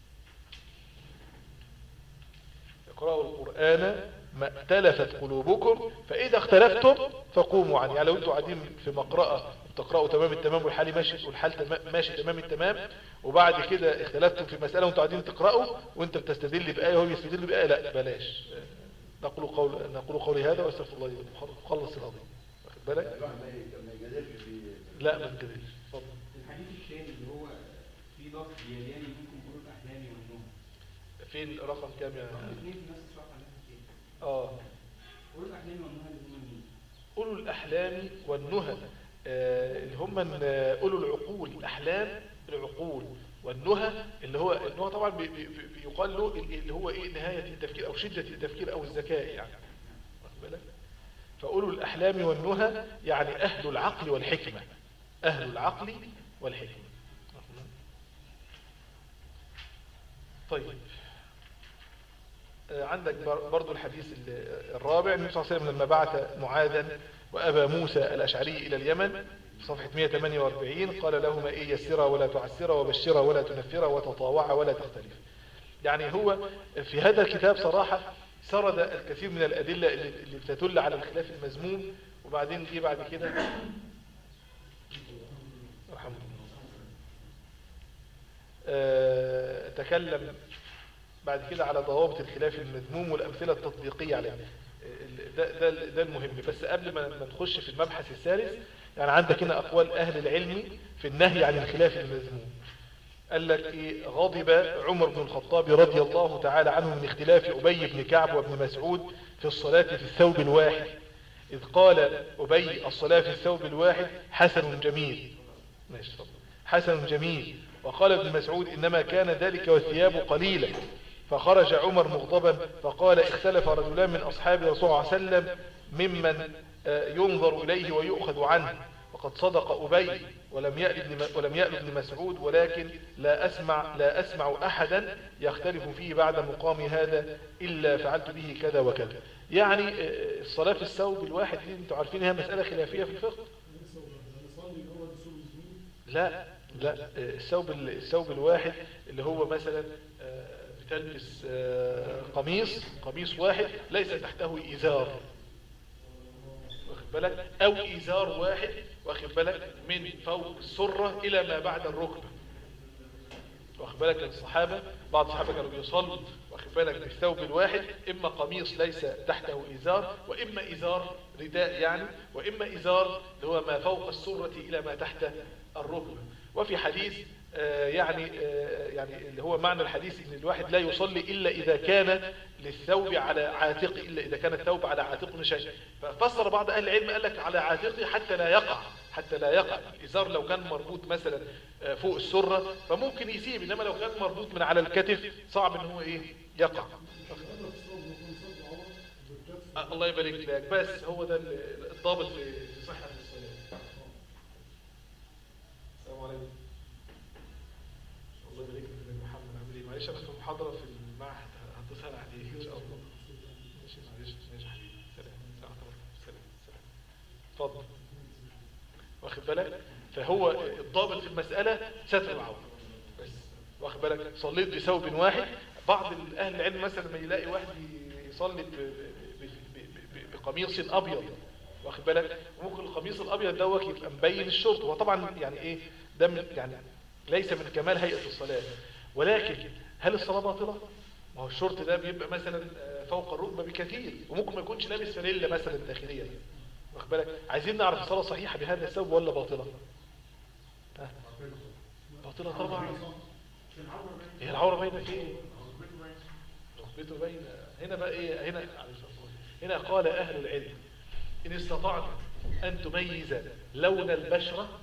Speaker 1: اقرأوا القرآن ما ائتلفت قلوبكم فإذا اختلفتم فقوموا عنه يعني لو انتوا قاعدين في مقرأة بتقرأوا تمام التمام والحال ماشي والحال تمام ماشي تمام التمام وبعد كده اختلفتم في مسألة وانتوا قاعدين تقرأوا وانت بتستدل بآية وهو بيستدل بآية لا بلاش نقول قول نقول قولي هذا واستغفر الله لي ولكم. خلص القضية واخد بالك
Speaker 4: الواحد ما ي- ما يجادلش في
Speaker 1: لا ما تجادلش اتفضل
Speaker 2: الحديث الثاني اللي هو في ضغط يلياني منكم قلوب احلامي والنوم
Speaker 1: فين رقم كام يا
Speaker 2: الاثنين في نفس الصفحه نفس الشيء
Speaker 1: اه
Speaker 2: قلوب احلامي والنوم اللي هم مين؟
Speaker 1: أولو الأحلام والنهى آه، اللي هم ال- أولو العقول الأحلام العقول والنهى اللي هو النهى طبعا بي- بي- بي- بيقال له اللي هو إيه نهاية التفكير أو شدة التفكير أو الذكاء يعني واخد بالك؟ فأولو الأحلام والنهى يعني أهل العقل والحكمة أهل العقل والحكمة طيب آه، عندك بر- برضو الحديث ال- الرابع النبي صلى الله عليه وسلم لما بعث معاذا وأبا موسى الأشعري إلى اليمن في صفحة 148 قال لهما إيه يسرا ولا تعسرا وبشرا ولا تنفرا وتطاوعا ولا تختلف يعني هو في هذا الكتاب صراحة سرد الكثير من الأدلة اللي اللي بتدل على الخلاف المذموم وبعدين جه بعد كده رحمه الله آه، تكلم بعد كده على ضوابط الخلاف المذموم والأمثلة التطبيقية عليه ده, ده, ده المهم بس قبل ما ما نخش في المبحث الثالث يعني عندك هنا أقوال أهل العلم في النهي عن الخلاف المذموم قال لك إيه غضب عمر بن الخطاب رضي الله تعالى عنه من اختلاف أبي بن كعب وابن مسعود في الصلاة في الثوب الواحد إذ قال أبي الصلاة في الثوب الواحد حسن جميل ماشي اتفضل. حسن جميل وقال ابن مسعود إنما كان ذلك والثياب قليلة فخرج عمر مغضبا فقال اختلف رجلان من أصحاب رسول الله صلى الله عليه وسلم ممن آه، ينظر إليه ويؤخذ عنه وقد صدق أبي ولم يأل ابن ولم يأل ابن مسعود ولكن لا أسمع لا أسمع أحدا يختلف فيه بعد مقام هذا إلا فعلت به كذا وكذا يعني آه، الصلاة في الثوب الواحد دي انتوا عارفين هي مسألة خلافية في الفقه لا لا آه، الثوب ال- الثوب الواحد اللي هو مثلا آه، بتلبس آه، قميص قميص واحد ليس تحته إزار واخد بالك أو إزار واحد واخد بالك من فوق السرة إلى ما بعد الركبة واخد بالك الصحابة بعض الصحابة كانوا بيصلوا واخد بالك بالثوب الواحد إما قميص ليس تحته إزار وإما إزار رداء يعني وإما إزار اللي هو ما فوق السرة إلى ما تحت الركبة وفي حديث آه، يعني آه، يعني اللي هو معنى الحديث ان الواحد لا يصلي الا اذا كان للثوب على عاتقه الا اذا كان الثوب على عاتقه شيء ففسر بعض اهل العلم قال لك على عاتقه حتى لا يقع حتى لا يقع الازار لو كان مربوط مثلا آه، فوق السره فممكن يسيب انما لو كان مربوط من على الكتف صعب ان هو ايه يقع آه، الله يبارك لك بس هو ده ال- الضابط في في صحه الصلاه السلام عليكم الله يبارك لك يا محمد عامل ايه معلش انا في محاضره في المعهد هتصل عليك ان شاء الله ماشي معلش ماشي حبيبي سلام سلام سلام سلام اتفضل واخد بالك فهو الضابط في المساله ستر العوره بس واخد بالك صليت بثوب واحد بعض اهل العلم مثلا لما يلاقي واحد يصلي ب- ب- ب- ب- بقميص ابيض واخد بالك ممكن القميص الابيض دوت يبقى مبين الشرط هو طبعا يعني ايه ده من يعني ليس من كمال هيئه الصلاه ولكن هل الصلاه باطله ما هو الشرط ده بيبقى مثلا آه، فوق الركبه بكثير وممكن ما يكونش لابس فانيلا مثلا داخليا واخد بالك عايزين نعرف الصلاه صحيحه بهذا الثوب ولا باطله ها؟ باطله طبعا هي العوره باينه فين ركبته باينه هنا بقى ايه هنا عليه الصلاة والسلام. هنا قال اهل العلم ان استطعت ان تميز لون البشره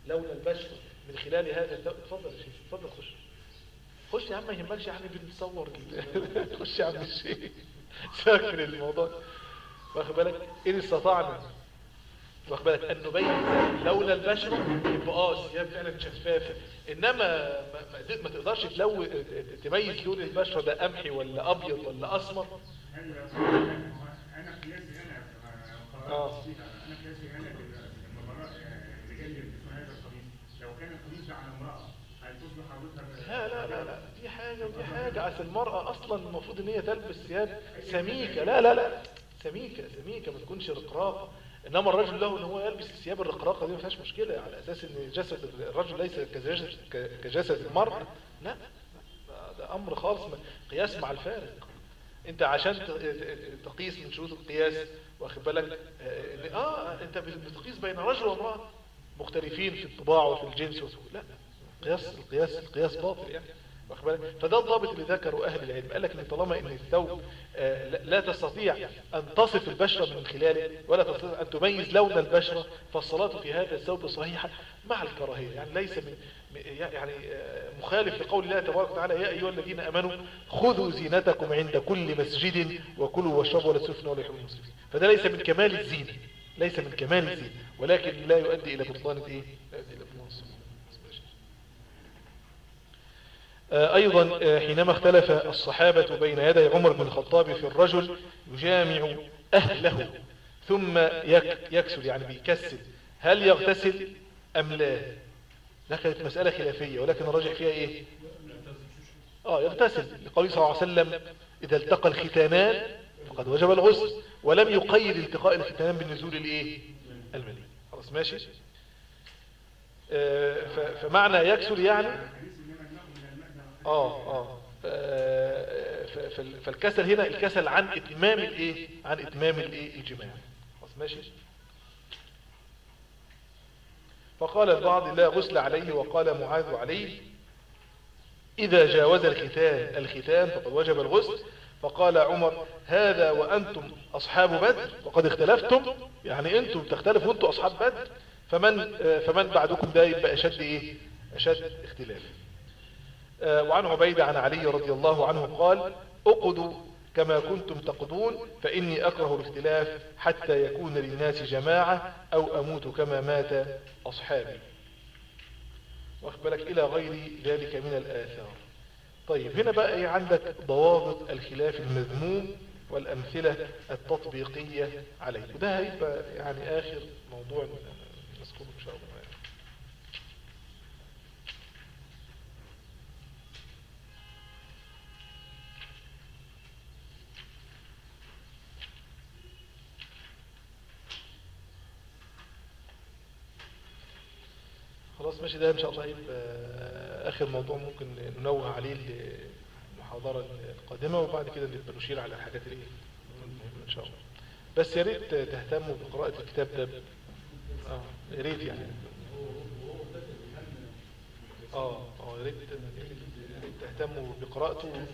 Speaker 1: لون البشرة من خلال هذا الثوب اتفضل يا شيخ اتفضل خش خش يا عم ما يهمكش يعني بنتصور ال- خش يا عم الشيخ سيبك من الموضوع واخد بالك ان استطعنا واخد بالك ان نبين لون البشره يبقى اه الثياب فعلا شفافه انما ما, ما- ما تقدرش تلون تميز لون البشره ده قمحي ولا ابيض ولا اسمر
Speaker 3: هل انا قياسي انا
Speaker 1: آه.
Speaker 3: قررت فيها انا قياسي انا لما براء الرجال يلبسون هذا القميص لو كان القميص ده على امراه هل تصبح عروتها
Speaker 1: لا لا لا لا دي حاجة ودي حاجة أصل المرأة أصلا المفروض إن هي تلبس ثياب سميكة لا لا لا سميكة سميكة ما تكونش رقراقة إنما الرجل له إن هو يلبس الثياب الرقراقة دي ما فيهاش مشكلة على أساس إن جسد الرجل ليس كجسد, كجسد المرأة لا ده- ده أمر خالص ما- قياس مع الفارق انت عشان ت- ت- تقيس من شروط القياس واخد بالك اه إن- اه انت بتقيس بين رجل وامراه مختلفين في الطباع وفي الجنس وفي لا قياس القياس القياس باطل يعني واخد بالك فده الضابط اللي ذكره اهل العلم قال لك ان طالما ان الثوب آه، لا لا تستطيع ان تصف البشره من خلاله ولا تستطيع ان تميز لون البشره فالصلاه في هذا الثوب صحيحه مع الكراهيه يعني ليس من م- يعني آه، مخالف لقول الله تبارك وتعالى يا ايها الذين امنوا خذوا زينتكم عند كل مسجد وكلوا واشربوا ولا تسرفوا ولا يحبوا المسرفين فده ليس من كمال الزينه ليس من كمال الزينه ولكن لا يؤدي الى بطلان الايه لا يؤدي الى بطلان الصلاة. آه، أيضا آه، حينما اختلف الصحابة بين يدي عمر بن الخطاب في الرجل يجامع أهله ثم يك يكسل يعني بيكسل هل يغتسل أم لا ده كانت مسألة خلافية ولكن الراجح فيها إيه آه يغتسل لقوله صلى الله عليه وسلم إذا التقى الختانان فقد وجب الغسل ولم يقيد التقاء الختانان بالنزول الإيه المني خلاص ماشي آه، ف- فمعنى يكسل يعني اه اه آه، ف- فال- فالكسل هنا الكسل عن اتمام الايه عن اتمام الايه الجماع خلاص ماشي فقال البعض لا غسل عليه وقال معاذ عليه إذا جاوز الختان الختان فقد وجب الغسل فقال عمر هذا وأنتم أصحاب بدر وقد اختلفتم يعني أنتم تختلفوا وأنتم أصحاب بدر فمن آه، فمن بعدكم ده يبقى أشد إيه أشد اختلاف آه، وعن عبيدة عن علي رضي الله عنه قال اقضوا كما كنتم تقضون فإني أكره الاختلاف حتى يكون للناس جماعة أو أموت كما مات أصحابي واخد بالك إلى غير ذلك من الآثار طيب هنا بقى إيه عندك ضوابط الخلاف المذموم والأمثلة التطبيقية عليه وده هيبقى يعني آخر موضوع نذكره إن شاء الله يعني. خلاص ماشي ده ان شاء الله هيبقى اخر موضوع ممكن ننوه عليه المحاضرة القادمة وبعد كده نبقى نشير على الحاجات اللي المهمة ان شاء الله بس يا ريت تهتموا بقراءة الكتاب ده اه يا ريت يعني اه اه يا ريت يا ريت تهتموا بقراءته ما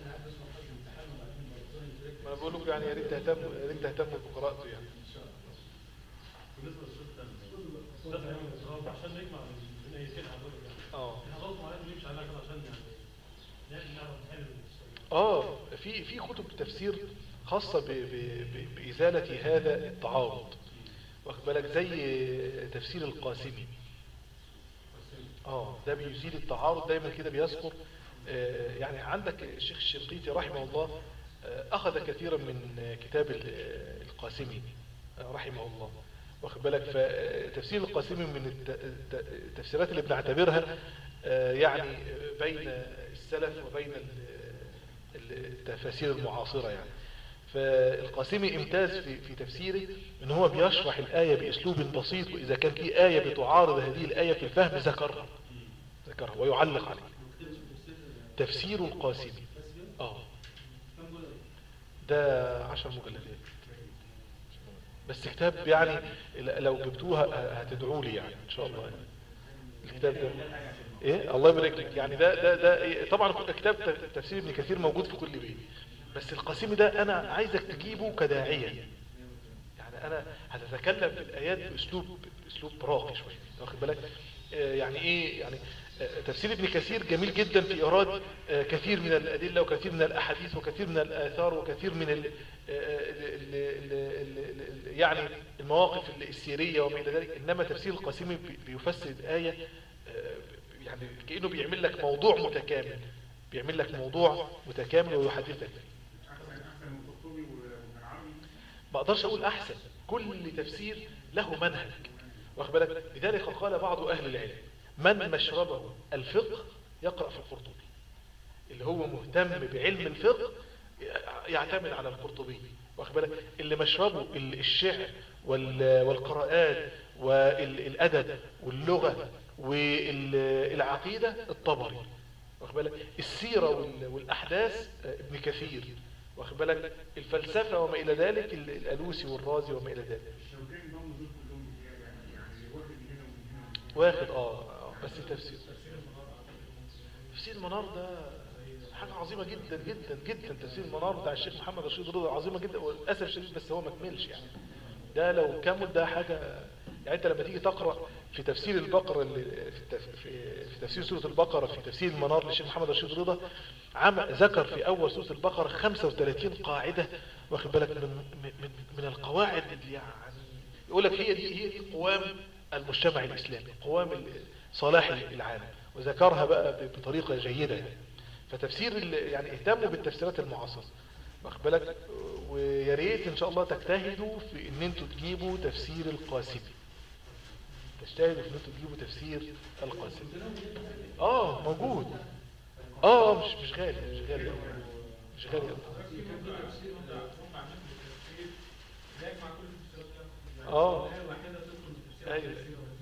Speaker 1: انا بقول لكم يعني يا ريت تهتموا يا ريت تهتموا بقراءته يعني
Speaker 5: بالنسبه للسلطه ده عشان نجمع بين ايتين حضرتك يعني
Speaker 1: اه
Speaker 5: احنا غلط معانا نمشي عليها كده عشان يعني يعني نعرف نحل السؤال.
Speaker 1: اه في في كتب تفسير خاصة ب ب ب بإزالة هذا التعارض واخد بالك زي تفسير القاسمي اه ده بيزيل التعارض دايما كده بيذكر آه، يعني عندك الشيخ الشنقيطي رحمه الله آه، أخذ كثيرا من كتاب ال- القاسمي آه، رحمه الله واخد بالك فتفسير القاسمي من الت- الت- التفسيرات اللي بنعتبرها آه، يعني بين السلف وبين ال- التفاسير المعاصرة يعني فالقاسمي امتاز في, في تفسيره ان هو بيشرح الآية بأسلوب بسيط وإذا كان في آية بتعارض هذه الآية في الفهم ذكرها ذكرها ويعلق عليه تفسير القاسمي اه ده عشر مجلدات بس كتاب يعني لو جبتوها هتدعوا لي يعني ان شاء الله يعني. الكتاب ده ايه الله يبارك لك يعني ده ده ده إيه؟ طبعا كل كتاب ت- تفسير ابن كثير موجود في كل بيت بس القاسمي ده انا عايزك تجيبه كداعية يعني انا هتتكلم في الايات باسلوب باسلوب راقي شويه واخد بالك آه، يعني ايه يعني آه، تفسير ابن كثير جميل جدا في ايراد آه، كثير من الادله وكثير من الاحاديث وكثير من الاثار وكثير من ال ال ال ال ال يعني المواقف السيريه وما الى ذلك انما تفسير القاسمي بي- بيفسر الايه آه، يعني كانه بيعمل لك موضوع متكامل بيعمل لك موضوع متكامل ويحدثك
Speaker 3: احسن احسن من القرطبي والعربي
Speaker 1: ما اقدرش اقول احسن كل تفسير له منهج واخد بالك لذلك قال بعض اهل العلم من مشربه الفقه يقرا في القرطبي اللي هو مهتم بعلم الفقه يعتمد على القرطبي واخد بالك اللي مشربه ال- الشعر وال- والقراءات والادب واللغه والعقيده الطبري واخد بالك السيره وال- والاحداث آه، ابن كثير واخد بالك الفلسفه وما الى ذلك ال- الالوسي والرازي وما الى ذلك
Speaker 3: الشوكاني ضم دول كلهم بزياده يعني يعني واخد من هنا ومن هنا ومن هنا
Speaker 1: واخد اه آه، بس تفسير تفسير المنار ده حاجة عظيمة جدا جدا جدا تفسير المنار بتاع الشيخ محمد رشيد رضا عظيمة جدا وللأسف الشديد بس هو ما كملش يعني ده لو كمل ده حاجة يعني انت لما تيجي تقرأ في تفسير البقرة اللي في, التف... في, في تفسير سورة البقرة في تفسير المنار للشيخ محمد رشيد رضا عم ذكر في أول سورة البقرة 35 قاعدة واخد بالك من, من, من القواعد اللي يعني يقول لك هي دي هي دي قوام المجتمع الإسلامي قوام ال- صلاح العالم وذكرها بقى ب- بطريقة جيدة يعني فتفسير ال- يعني اهتموا بالتفسيرات المعاصرة واخد بالك ويا ريت ان شاء الله تجتهدوا في ان انتوا تجيبوا تفسير القاسمي تجتهدوا في ان انتوا تجيبوا تفسير القاسمي اه موجود اه مش مش غالي مش غالي أوي. مش غالي أوي. اه ايوه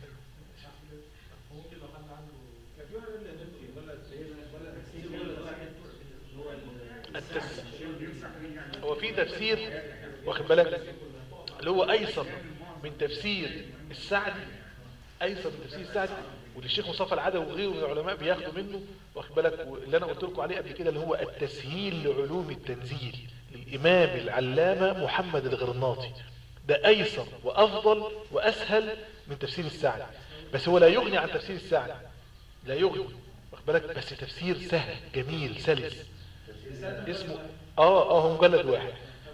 Speaker 5: ممكن لو حد عنده كان في واحد اللي نفسي ولا ولا تفسير ولا واحد اللي هو ال-
Speaker 1: التس...
Speaker 3: يمسح ليه يعني
Speaker 1: هو في تفسير واخد بالك اللي هو ايسر من تفسير السعدي ايسر من تفسير السعدي واللي الشيخ مصطفى العدوي وغيره من العلماء بياخدوا منه واخد بالك واللي انا قلت لكم عليه قبل كده اللي هو التسهيل لعلوم التنزيل للامام العلامه محمد الغرناطي ده ايسر وافضل واسهل من تفسير السعدي بس هو لا يغني عن تفسير السعدي لا يغني واخد بالك بس تفسير سهل جميل سلس اسمه اه اه هو مجلد واحد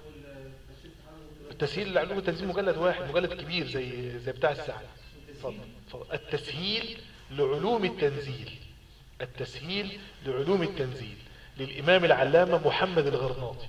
Speaker 1: التسهيل لعلوم التنزيل مجلد واحد مجلد كبير زي زي بتاع السعد اتفضل اتفضل. التسهيل لعلوم التنزيل التسهيل لعلوم التنزيل للإمام العلامة محمد الغرناطي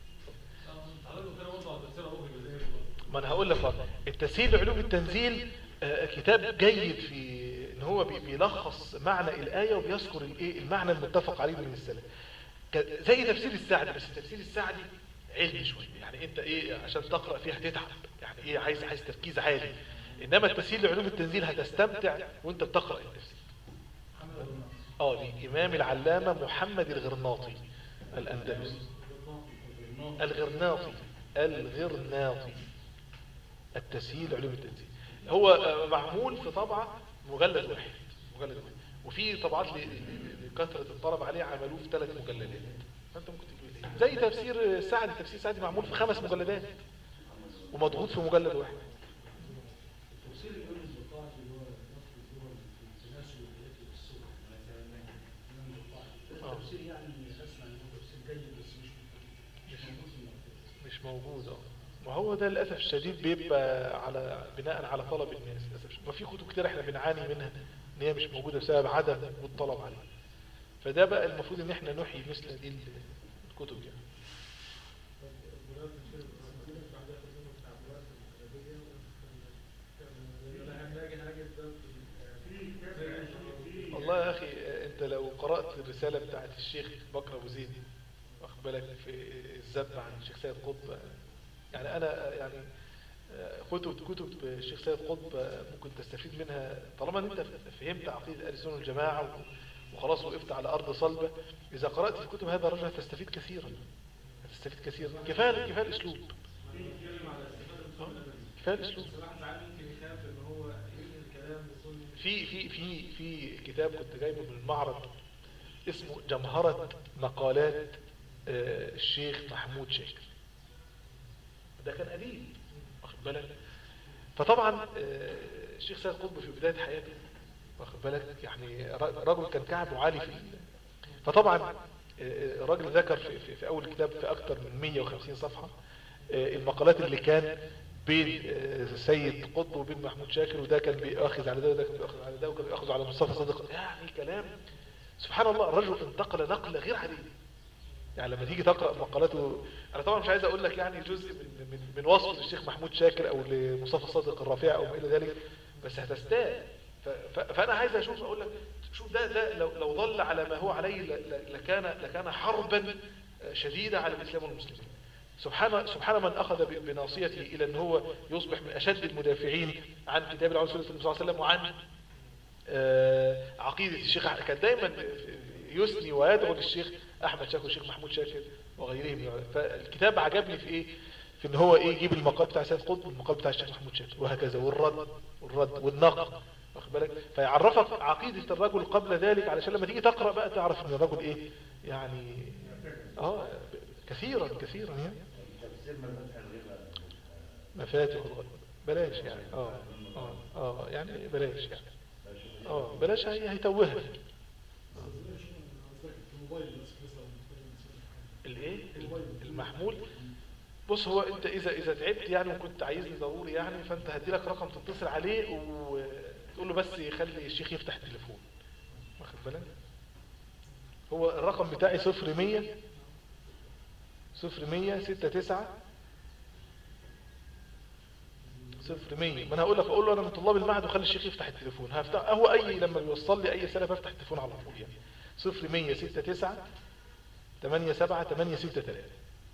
Speaker 1: ما انا هقول لك بقى. التسهيل لعلوم التنزيل آه، كتاب جيد في ان هو بي- بيلخص معنى الآية وبيذكر الايه المعنى المتفق عليه من السلف ك- زي تفسير السعدي بس تفسير السعدي علمي شويه يعني انت ايه عشان تقرا فيها هتتعب يعني ايه عايز عايز تركيز عالي انما التسهيل لعلوم التنزيل هتستمتع وانت بتقرا التفسير اه للامام العلامه محمد الغرناطي الاندلسي الغرناطي الغرناطي التسهيل علوم التنزيل هو آه، معمول في طبعة مجلد واحد مجلد واحد وفي طبعات ل- ل- لكثرة الطلب عليه عملوه في ثلاث مجلدات فانت ممكن تجيب الاثنين. زي تفسير سعدي تفسير سعدي معمول في خمس مجلدات ومضغوط في مجلد واحد
Speaker 5: تفسير الإمام البطاعي اللي هو نصر الدول في الناس والبيت والسوق الإمام البطاعي
Speaker 1: آه.
Speaker 5: تفسير يعني أسمع إن هو تفسير جيد بس مش مش موجود في المكتبة
Speaker 1: مش موجود اه ما هو ده للاسف الشديد بيبقى على بناء على طلب الناس للاسف الشديد. وفي كتب كتير احنا بنعاني منها ان هي مش موجوده بسبب عدم الطلب عليها فده بقى المفروض ان احنا نحيي مثل دي الكتب يعني والله يا اخي انت لو قرات الرساله بتاعت الشيخ بكر ابو زيد واخد بالك في الذب عن الشيخ سيد قطب يعني انا يعني كتب كتب الشيخ سيد قطب ممكن تستفيد منها طالما ان انت فهمت عقيده اهل السنه والجماعه وخلاص وقفت على ارض صلبه اذا قرات في كتب هذا الرجل هتستفيد كثيرا هتستفيد كثيرا كفايه كفايه الاسلوب كفايه الاسلوب
Speaker 5: الواحد ساعات ممكن يخاف إن هو ينقل الكلام بصوت
Speaker 1: في في في في كتاب كنت جايبه من المعرض اسمه جمهرة مقالات آه، الشيخ محمود شاكر ده كان قديم واخد بالك فطبعا آه، الشيخ سيد قطب في بداية حياته واخد بالك يعني ر- رجل كان كعبه عالي في ال- فطبعا آه، آه، الراجل ذكر في, في, في اول كتاب في اكتر من 150 صفحة آه، المقالات اللي كان بين آه، سيد قطب وبين محمود شاكر وده كان بيأخذ على ده وده كان بيأخذ على ده وكان بيأخذ على مصطفى صادق يعني كلام سبحان الله الرجل انتقل نقلة غير عادية يعني لما تيجي تقرأ مقالاته انا طبعا مش عايز اقول لك يعني جزء من من, من وصف للشيخ محمود شاكر او لمصطفى صادق الرافع او ما الى ذلك بس هتستاهل ف- ف- فانا عايز اشوف اقول لك شوف ده ده لو لو ظل على ما هو عليه ل- ل- لكان لكان حربا شديدة على الاسلام والمسلمين سبحان سبحان من اخذ ب- بناصيته الى ان هو يصبح من اشد المدافعين عن كتاب الله ورسوله صلى الله عليه وسلم وعن آه، عقيدة الشيخ أحمد كان دايما يثني ويدعو للشيخ أحمد شاكر والشيخ محمود شاكر وغيرهم من العلماء. فالكتاب عجبني في إيه في إن هو إيه يجيب المقال بتاع سيد قطب والمقال بتاع الشيخ محمود شاكر وهكذا والرد والرد والنقد واخد بالك فيعرفك عقيدة الرجل قبل ذلك علشان لما تيجي تقرأ بقى تعرف إن الرجل إيه يعني آه كثيرا كثيرا يعني
Speaker 4: تفسير مفاتيح الغيبة
Speaker 1: مفاتيح الغيب بلاش يعني اه اه اه يعني بلاش يعني اه بلاش هي هيتوهك الايه المحمول بص هو انت اذا اذا تعبت يعني وكنت عايزني ضروري يعني فانت هدي لك رقم تتصل عليه وتقول له بس يخلي الشيخ يفتح التليفون واخد بالك هو الرقم بتاعي صفر مية صفر مية ستة تسعة صفر مية ما انا هقول لك اقول له انا من طلاب المعهد وخلي الشيخ يفتح التليفون هفتح هو اي لما بيوصل لي اي سنه بفتح التليفون على طول يعني صفر مية ستة تسعة تمانية سبعة تمانية ستة تلاتة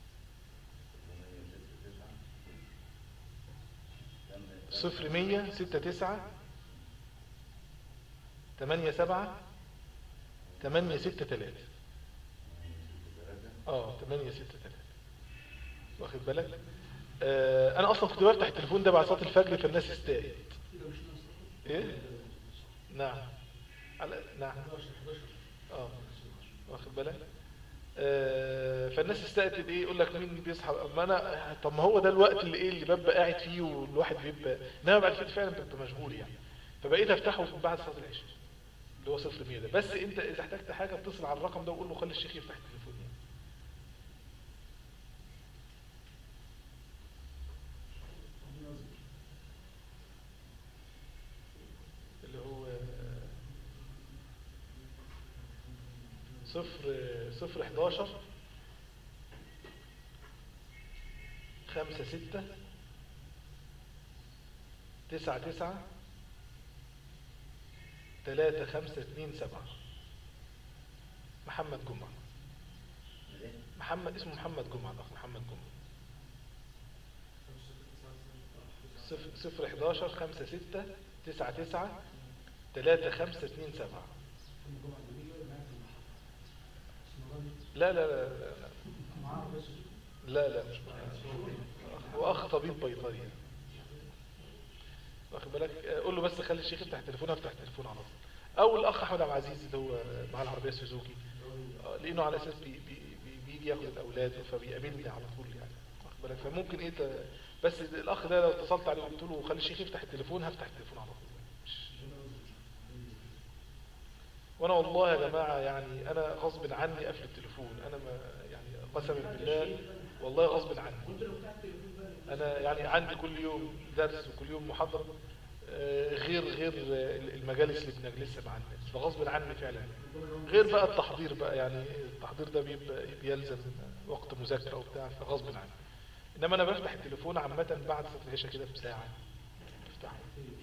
Speaker 1: صفر مية ستة تسعة تمانية سبعة تمانية ستة تلاتة اه تمانية ستة تلاتة واخد بالك آه انا اصلا كنت بفتح التليفون ده بعد صلاة الفجر فالناس استاءت ايه نعم على نعم اه واخد بالك آه فالناس استاءت ايه يقول لك مين بيصحى ما انا طب ما هو ده الوقت اللي ايه اللي ببقى قاعد فيه والواحد بيبقى انما بعد كده فعلا ببقى مشغول يعني فبقيت افتحه من بعد صلاه العشاء اللي هو صفر مية ده بس انت اذا احتجت حاجه اتصل على الرقم ده وقول له خلي الشيخ يفتح التليفون يعني. اللي هو صفر صفر حداشر خمسة ستة تسعة تسعة تلاتة خمسة اتنين سبعة محمد جمعة محمد اسمه محمد جمعة الأخ محمد جمعة صفر صفر حداشر خمسة ستة تسعة تسعة تلاتة خمسة اتنين سبعة لا لا لا لا لا لا, لا مش معايا هو أخ طبيب بيطري واخد بالك آه، قول له بس خلي الشيخ يفتح التليفون افتح التليفون على طول او الاخ احمد عبد العزيز اللي هو مع العربيه السوزوكي آه، لانه على اساس بي بي بي بيجي ياخد الاولاد فبيقابلني على طول يعني واخد بالك فممكن ايه ت- بس الاخ ده لو اتصلت عليه وقلت له خلي الشيخ يفتح التليفون هفتح التليفون على طول مش- وانا والله يا جماعه يعني انا غصب عني قفل التليفون انا ما يعني قسما بالله والله غصب عني انا يعني عندي كل يوم درس وكل يوم محاضرة آه، غير غير آه، المجالس اللي بنجلسها مع الناس فغصب عني فعلا غير بقى التحضير بقى يعني التحضير ده بيبقى بيلزم وقت مذاكرة وبتاع فغصب عني انما انا بفتح التليفون عامة بعد صلاة العشاء كده بساعة بفتحه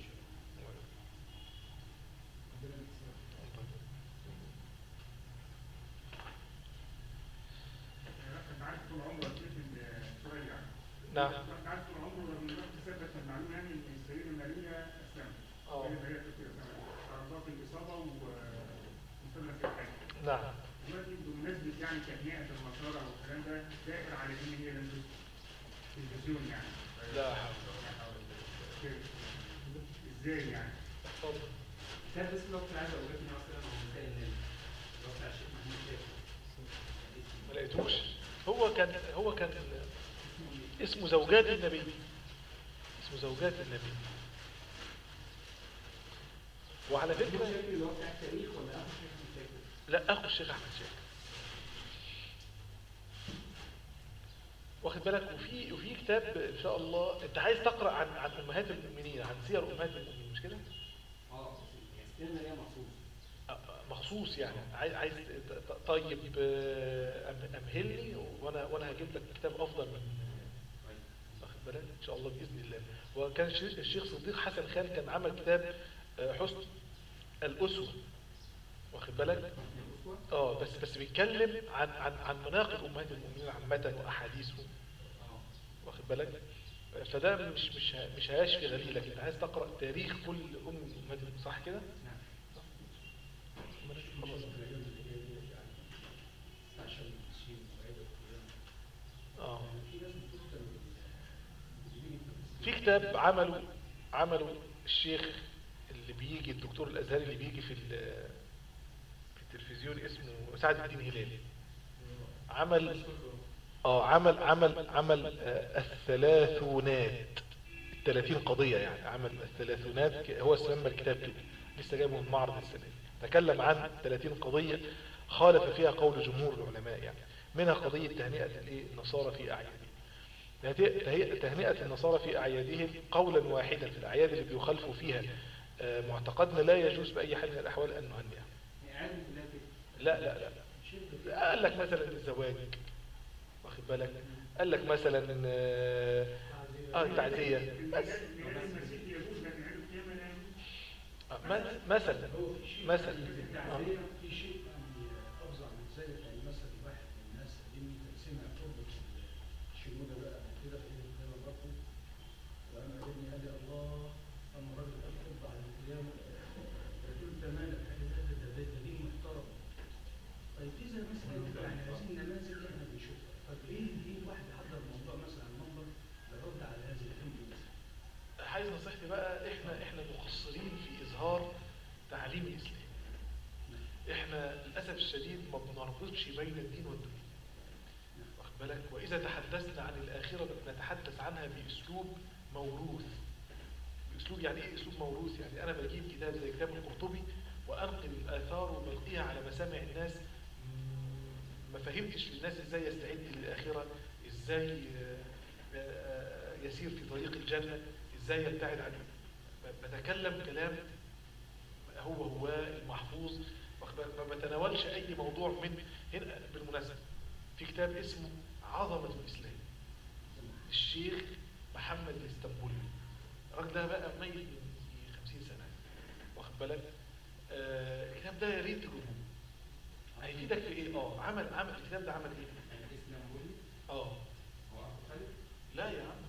Speaker 3: كنت عارف طول عمره كيف السؤال يعني
Speaker 1: نعم
Speaker 3: كنت عارف طول عمره رغم ان الوقت ثبت المعلومه يعني ان السيده ماريا اسلمت
Speaker 1: اه.
Speaker 3: هي هي كده عرضات الاصابه ومثلث الحج
Speaker 1: نعم
Speaker 3: دلوقتي بمناسبه يعني تهنئه النصارى والكلام ده دائر على ان هي لم تلفزيون يعني
Speaker 1: لا حول
Speaker 3: كده. ازاي يعني؟
Speaker 1: اتفضل
Speaker 2: كتاب اسمه دكتور عايز اقول لك ان هو مثلا هو مسائل النبي اللي هو بتاع الشيخ محمود شاكر
Speaker 1: ما لقيتوش هو كان هو كان اسمه زوجات النبي اسمه زوجات النبي وعلى فكره
Speaker 2: شاكر اللي هو بتاع التاريخ ولا اخو شيخ شاكر؟
Speaker 1: لا اخو الشيخ احمد شاكر واخد بالك وفي وفي كتاب ان شاء الله انت عايز تقرا عن عن امهات المؤمنين عن سير امهات المؤمنين مش كده
Speaker 2: اه يعني استنى ليها مخصوص
Speaker 1: مخصوص يعني عايز عايز ت- ت- طيب آه، أم- امهلني وانا وانا هجيب لك كتاب افضل من واخد بالك ان شاء الله باذن الله وكان الشيخ الشيخ صديق حسن خان كان عمل كتاب آه، حسن الاسوه واخد بالك اه بس بس بيتكلم عن عن عن مناقب امهات المؤمنين عامه واحاديثهم واخد بالك فده مش مش ه- مش هيشفي غليلك انت عايز تقرا تاريخ كل ام من امهات المؤمنين صح كده؟ خلاص. اه في كتاب عمله عمله الشيخ اللي بيجي الدكتور الازهري اللي بيجي في ال- في التلفزيون اسمه سعد الدين هلالي عمل اه عمل عمل عمل آه، الثلاثونات الثلاثين قضية يعني عمل الثلاثونات ك- هو سمى الكتاب كده لسه جايبه من معرض السنة دي. تكلم عن 30 قضية خالف فيها قول جمهور العلماء يعني منها قضية تهنئة الإيه؟ النصارى في أعيادهم تهنئة- تهيئة- تهنئة النصارى في أعيادهم قولا واحدا في الأعياد اللي بيخالفوا فيها آه، معتقدنا لا يجوز بأي حال من الأحوال أن نهنئها
Speaker 2: هي عادة كلها كده
Speaker 1: لا لا لا لا. قال لك مثلا الزواج واخد بالك قال لك مثلا اه آه، التعزية بس
Speaker 3: الميلاد المسيحي يجوز لكن عيد القيامة لا يجوز
Speaker 1: آه، م- مثلا مثلا آه.
Speaker 5: في شيء يعني افظع من ذلك يعني مثلا واحد من الناس قديم سمع تربط الشنودة بقى قبل كده في القيامة برضه وانا ابني قال لي الله اما الراجل قال تربط على القيامة قلت له انت مالك قال لي ده ده ده دين محترم طيب اذا مثلا يعني عايزين نماذج احنا بنشوفها طب ايه ليه الواحد يحضر موضوع مثلا على المنبر للرد على هذه الفيلم
Speaker 1: عايز نصيحتي بقى احنا احنا مقصرين في اظهار تعليم الاسلام احنا للاسف الشديد ما بنربطش بين الدين والدنيا واخد بالك واذا تحدثنا عن الاخره نتحدث عنها باسلوب موروث باسلوب يعني ايه اسلوب موروث يعني انا بجيب كتاب زي كتاب القرطبي وانقل الاثار وبلقيها على مسامع الناس مم، ما فهمتش للناس ازاي يستعد للاخره ازاي آه، آه، يسير في طريق الجنه ازاي يبتعد عن بتكلم كلام هو هو المحفوظ واخد بالك؟ ما بتناولش اي موضوع من هنا بالمناسبه في كتاب اسمه عظمه الاسلام الشيخ محمد الاسطنبولي الراجل ده بقى ميت من 50 سنه واخد بالك آه الكتاب ده يا ريت تجيبوه هيفيدك في ايه اه عمل عمل الكتاب ده عمل ايه
Speaker 2: الاسلام بولي
Speaker 1: اه
Speaker 2: هو اخو خالد
Speaker 1: لا يا عم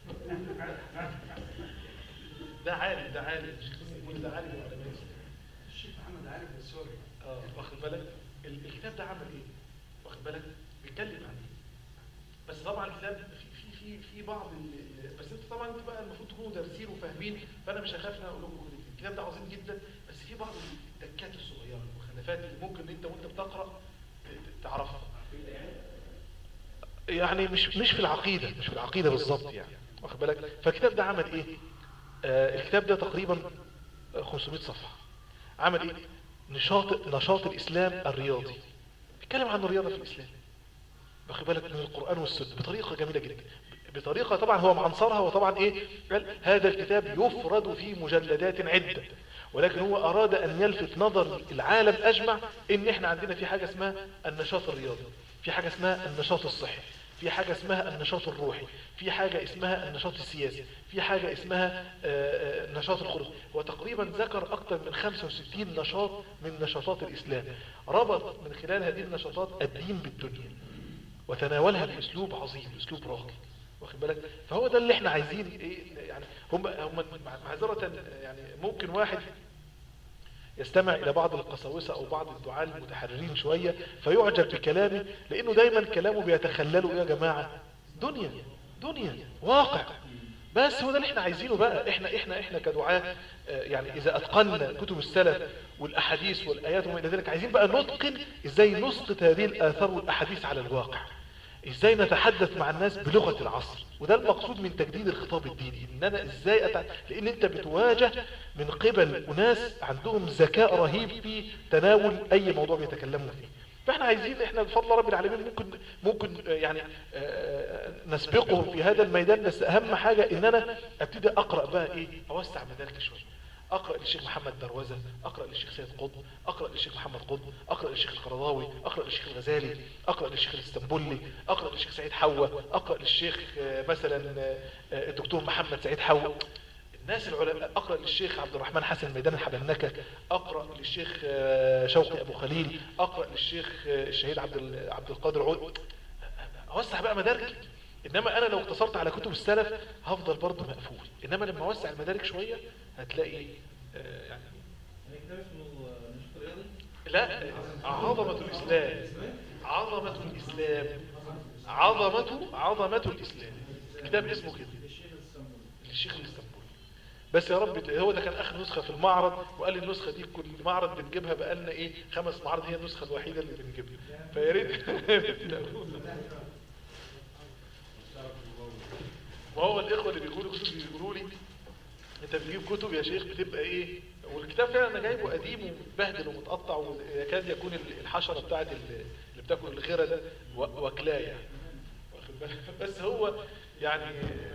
Speaker 1: ده عالم ده عالم الشيخ الاسطنبولي ده عالم من علماء الاسلام
Speaker 5: الشيخ محمد عارف السوري
Speaker 1: اه واخد بالك ال- الكتاب ده عمل ايه واخد بالك بيتكلم عن ايه بس طبعا الكتاب في في في في بعض ال- ال- بس انت طبعا انت بقى المفروض تكونوا دارسين وفاهمين فانا مش هخاف ان أنا اقول لكم كل دي. الكتاب ده عظيم جدا بس في بعض التكات الصغيره المخالفات اللي ممكن انت وانت بتقرا ت- ت- تعرفها يعني مش مش في العقيده مش في العقيده بالظبط يعني واخد بالك فالكتاب ده عمل ايه آه الكتاب ده تقريبا 500 صفحه عمل ايه نشاط نشاط الاسلام الرياضي بيتكلم عن الرياضه في الاسلام واخد بالك من القران والسنه بطريقه جميله جدا بطريقه طبعا هو معنصرها وطبعا ايه قال هذا الكتاب يفرد في مجلدات عده ولكن هو اراد ان يلفت نظر العالم اجمع ان احنا عندنا في حاجه اسمها النشاط الرياضي في حاجه اسمها النشاط الصحي في حاجه اسمها النشاط الروحي في حاجه اسمها النشاط السياسي في حاجه اسمها آه، آه، النشاط الخلقي وتقريبا ذكر اكثر من 65 نشاط من نشاطات الاسلام ربط من خلال هذه النشاطات الدين بالدنيا وتناولها باسلوب عظيم اسلوب راقي واخد بالك فهو ده اللي احنا عايزين ايه يعني هم هم معذره يعني ممكن واحد يستمع الى بعض القساوسه او بعض الدعاة المتحررين شويه فيعجب بكلامه لانه دايما كلامه بيتخلله يا جماعه دنيا دنيا واقع بس هو ده اللي احنا عايزينه بقى احنا احنا احنا كدعاة آه، يعني اذا اتقنا كتب السلف والاحاديث والايات وما الى ذلك عايزين بقى نتقن ازاي نسقط هذه الاثار والاحاديث على الواقع ازاي نتحدث مع الناس بلغة العصر وده المقصود من تجديد الخطاب الديني ان انا ازاي أتع... لان انت بتواجه من قبل اناس عندهم ذكاء رهيب في تناول اي موضوع بيتكلموا فيه فاحنا عايزين احنا بفضل رب العالمين ممكن ممكن آه، يعني آه، نسبقهم في هذا الميدان بس اهم حاجة ان انا ابتدي اقرأ بقى ايه اوسع مداركي شوية اقرأ للشيخ محمد دروزة اقرأ للشيخ سيد قطب اقرأ للشيخ محمد قطب اقرأ للشيخ القرضاوي اقرأ للشيخ الغزالي اقرأ للشيخ الاسطنبولي اقرأ للشيخ سعيد حوا اقرأ للشيخ آه، مثلا آه، آه، الدكتور محمد سعيد حوا الناس العلماء اقرأ للشيخ عبد الرحمن حسن ميدان الحبنكة اقرأ للشيخ آه، شوقي ابو خليل اقرأ للشيخ آه، الشهيد عبد ال- عبد القادر عود اوسع بقى مداركي انما انا لو اقتصرت على كتب السلف هفضل برضه مقفول انما لما اوسع المدارك شوية هتلاقي آه، يعني
Speaker 4: كتاب اسمه نشط رياضي
Speaker 1: لا عظمة الإسلام عظمة الإسلام عظمة عظمة الإسلام كتاب اسمه كده للشيخ الاسطنبولي بس يا رب هو ده كان آخر نسخة في المعرض وقال لي النسخة دي كل معرض بنجيبها بقالنا إيه خمس معارض هي النسخة الوحيدة اللي بنجيبها فيا ريت يا ريت تلاقوها. وهو الإخوة اللي بيقولوا كتب بيقولوا لي انت بتجيب كتب يا شيخ بتبقى ايه والكتاب فعلا انا جايبه قديم ومتبهدل ومتقطع ويكاد يكون الحشره بتاعت ال- اللي بتاكل الخيره ده و- واكلاه يعني واخد بالك؟ بس هو يعني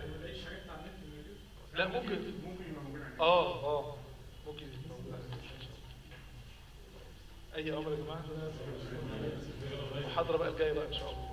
Speaker 1: لا ممكن
Speaker 3: ممكن يبقى موجود عندنا
Speaker 1: اه اه ممكن يبقى موجود عندنا. اي امر يا جماعه محاضره بقى الجايه بقى ان شاء الله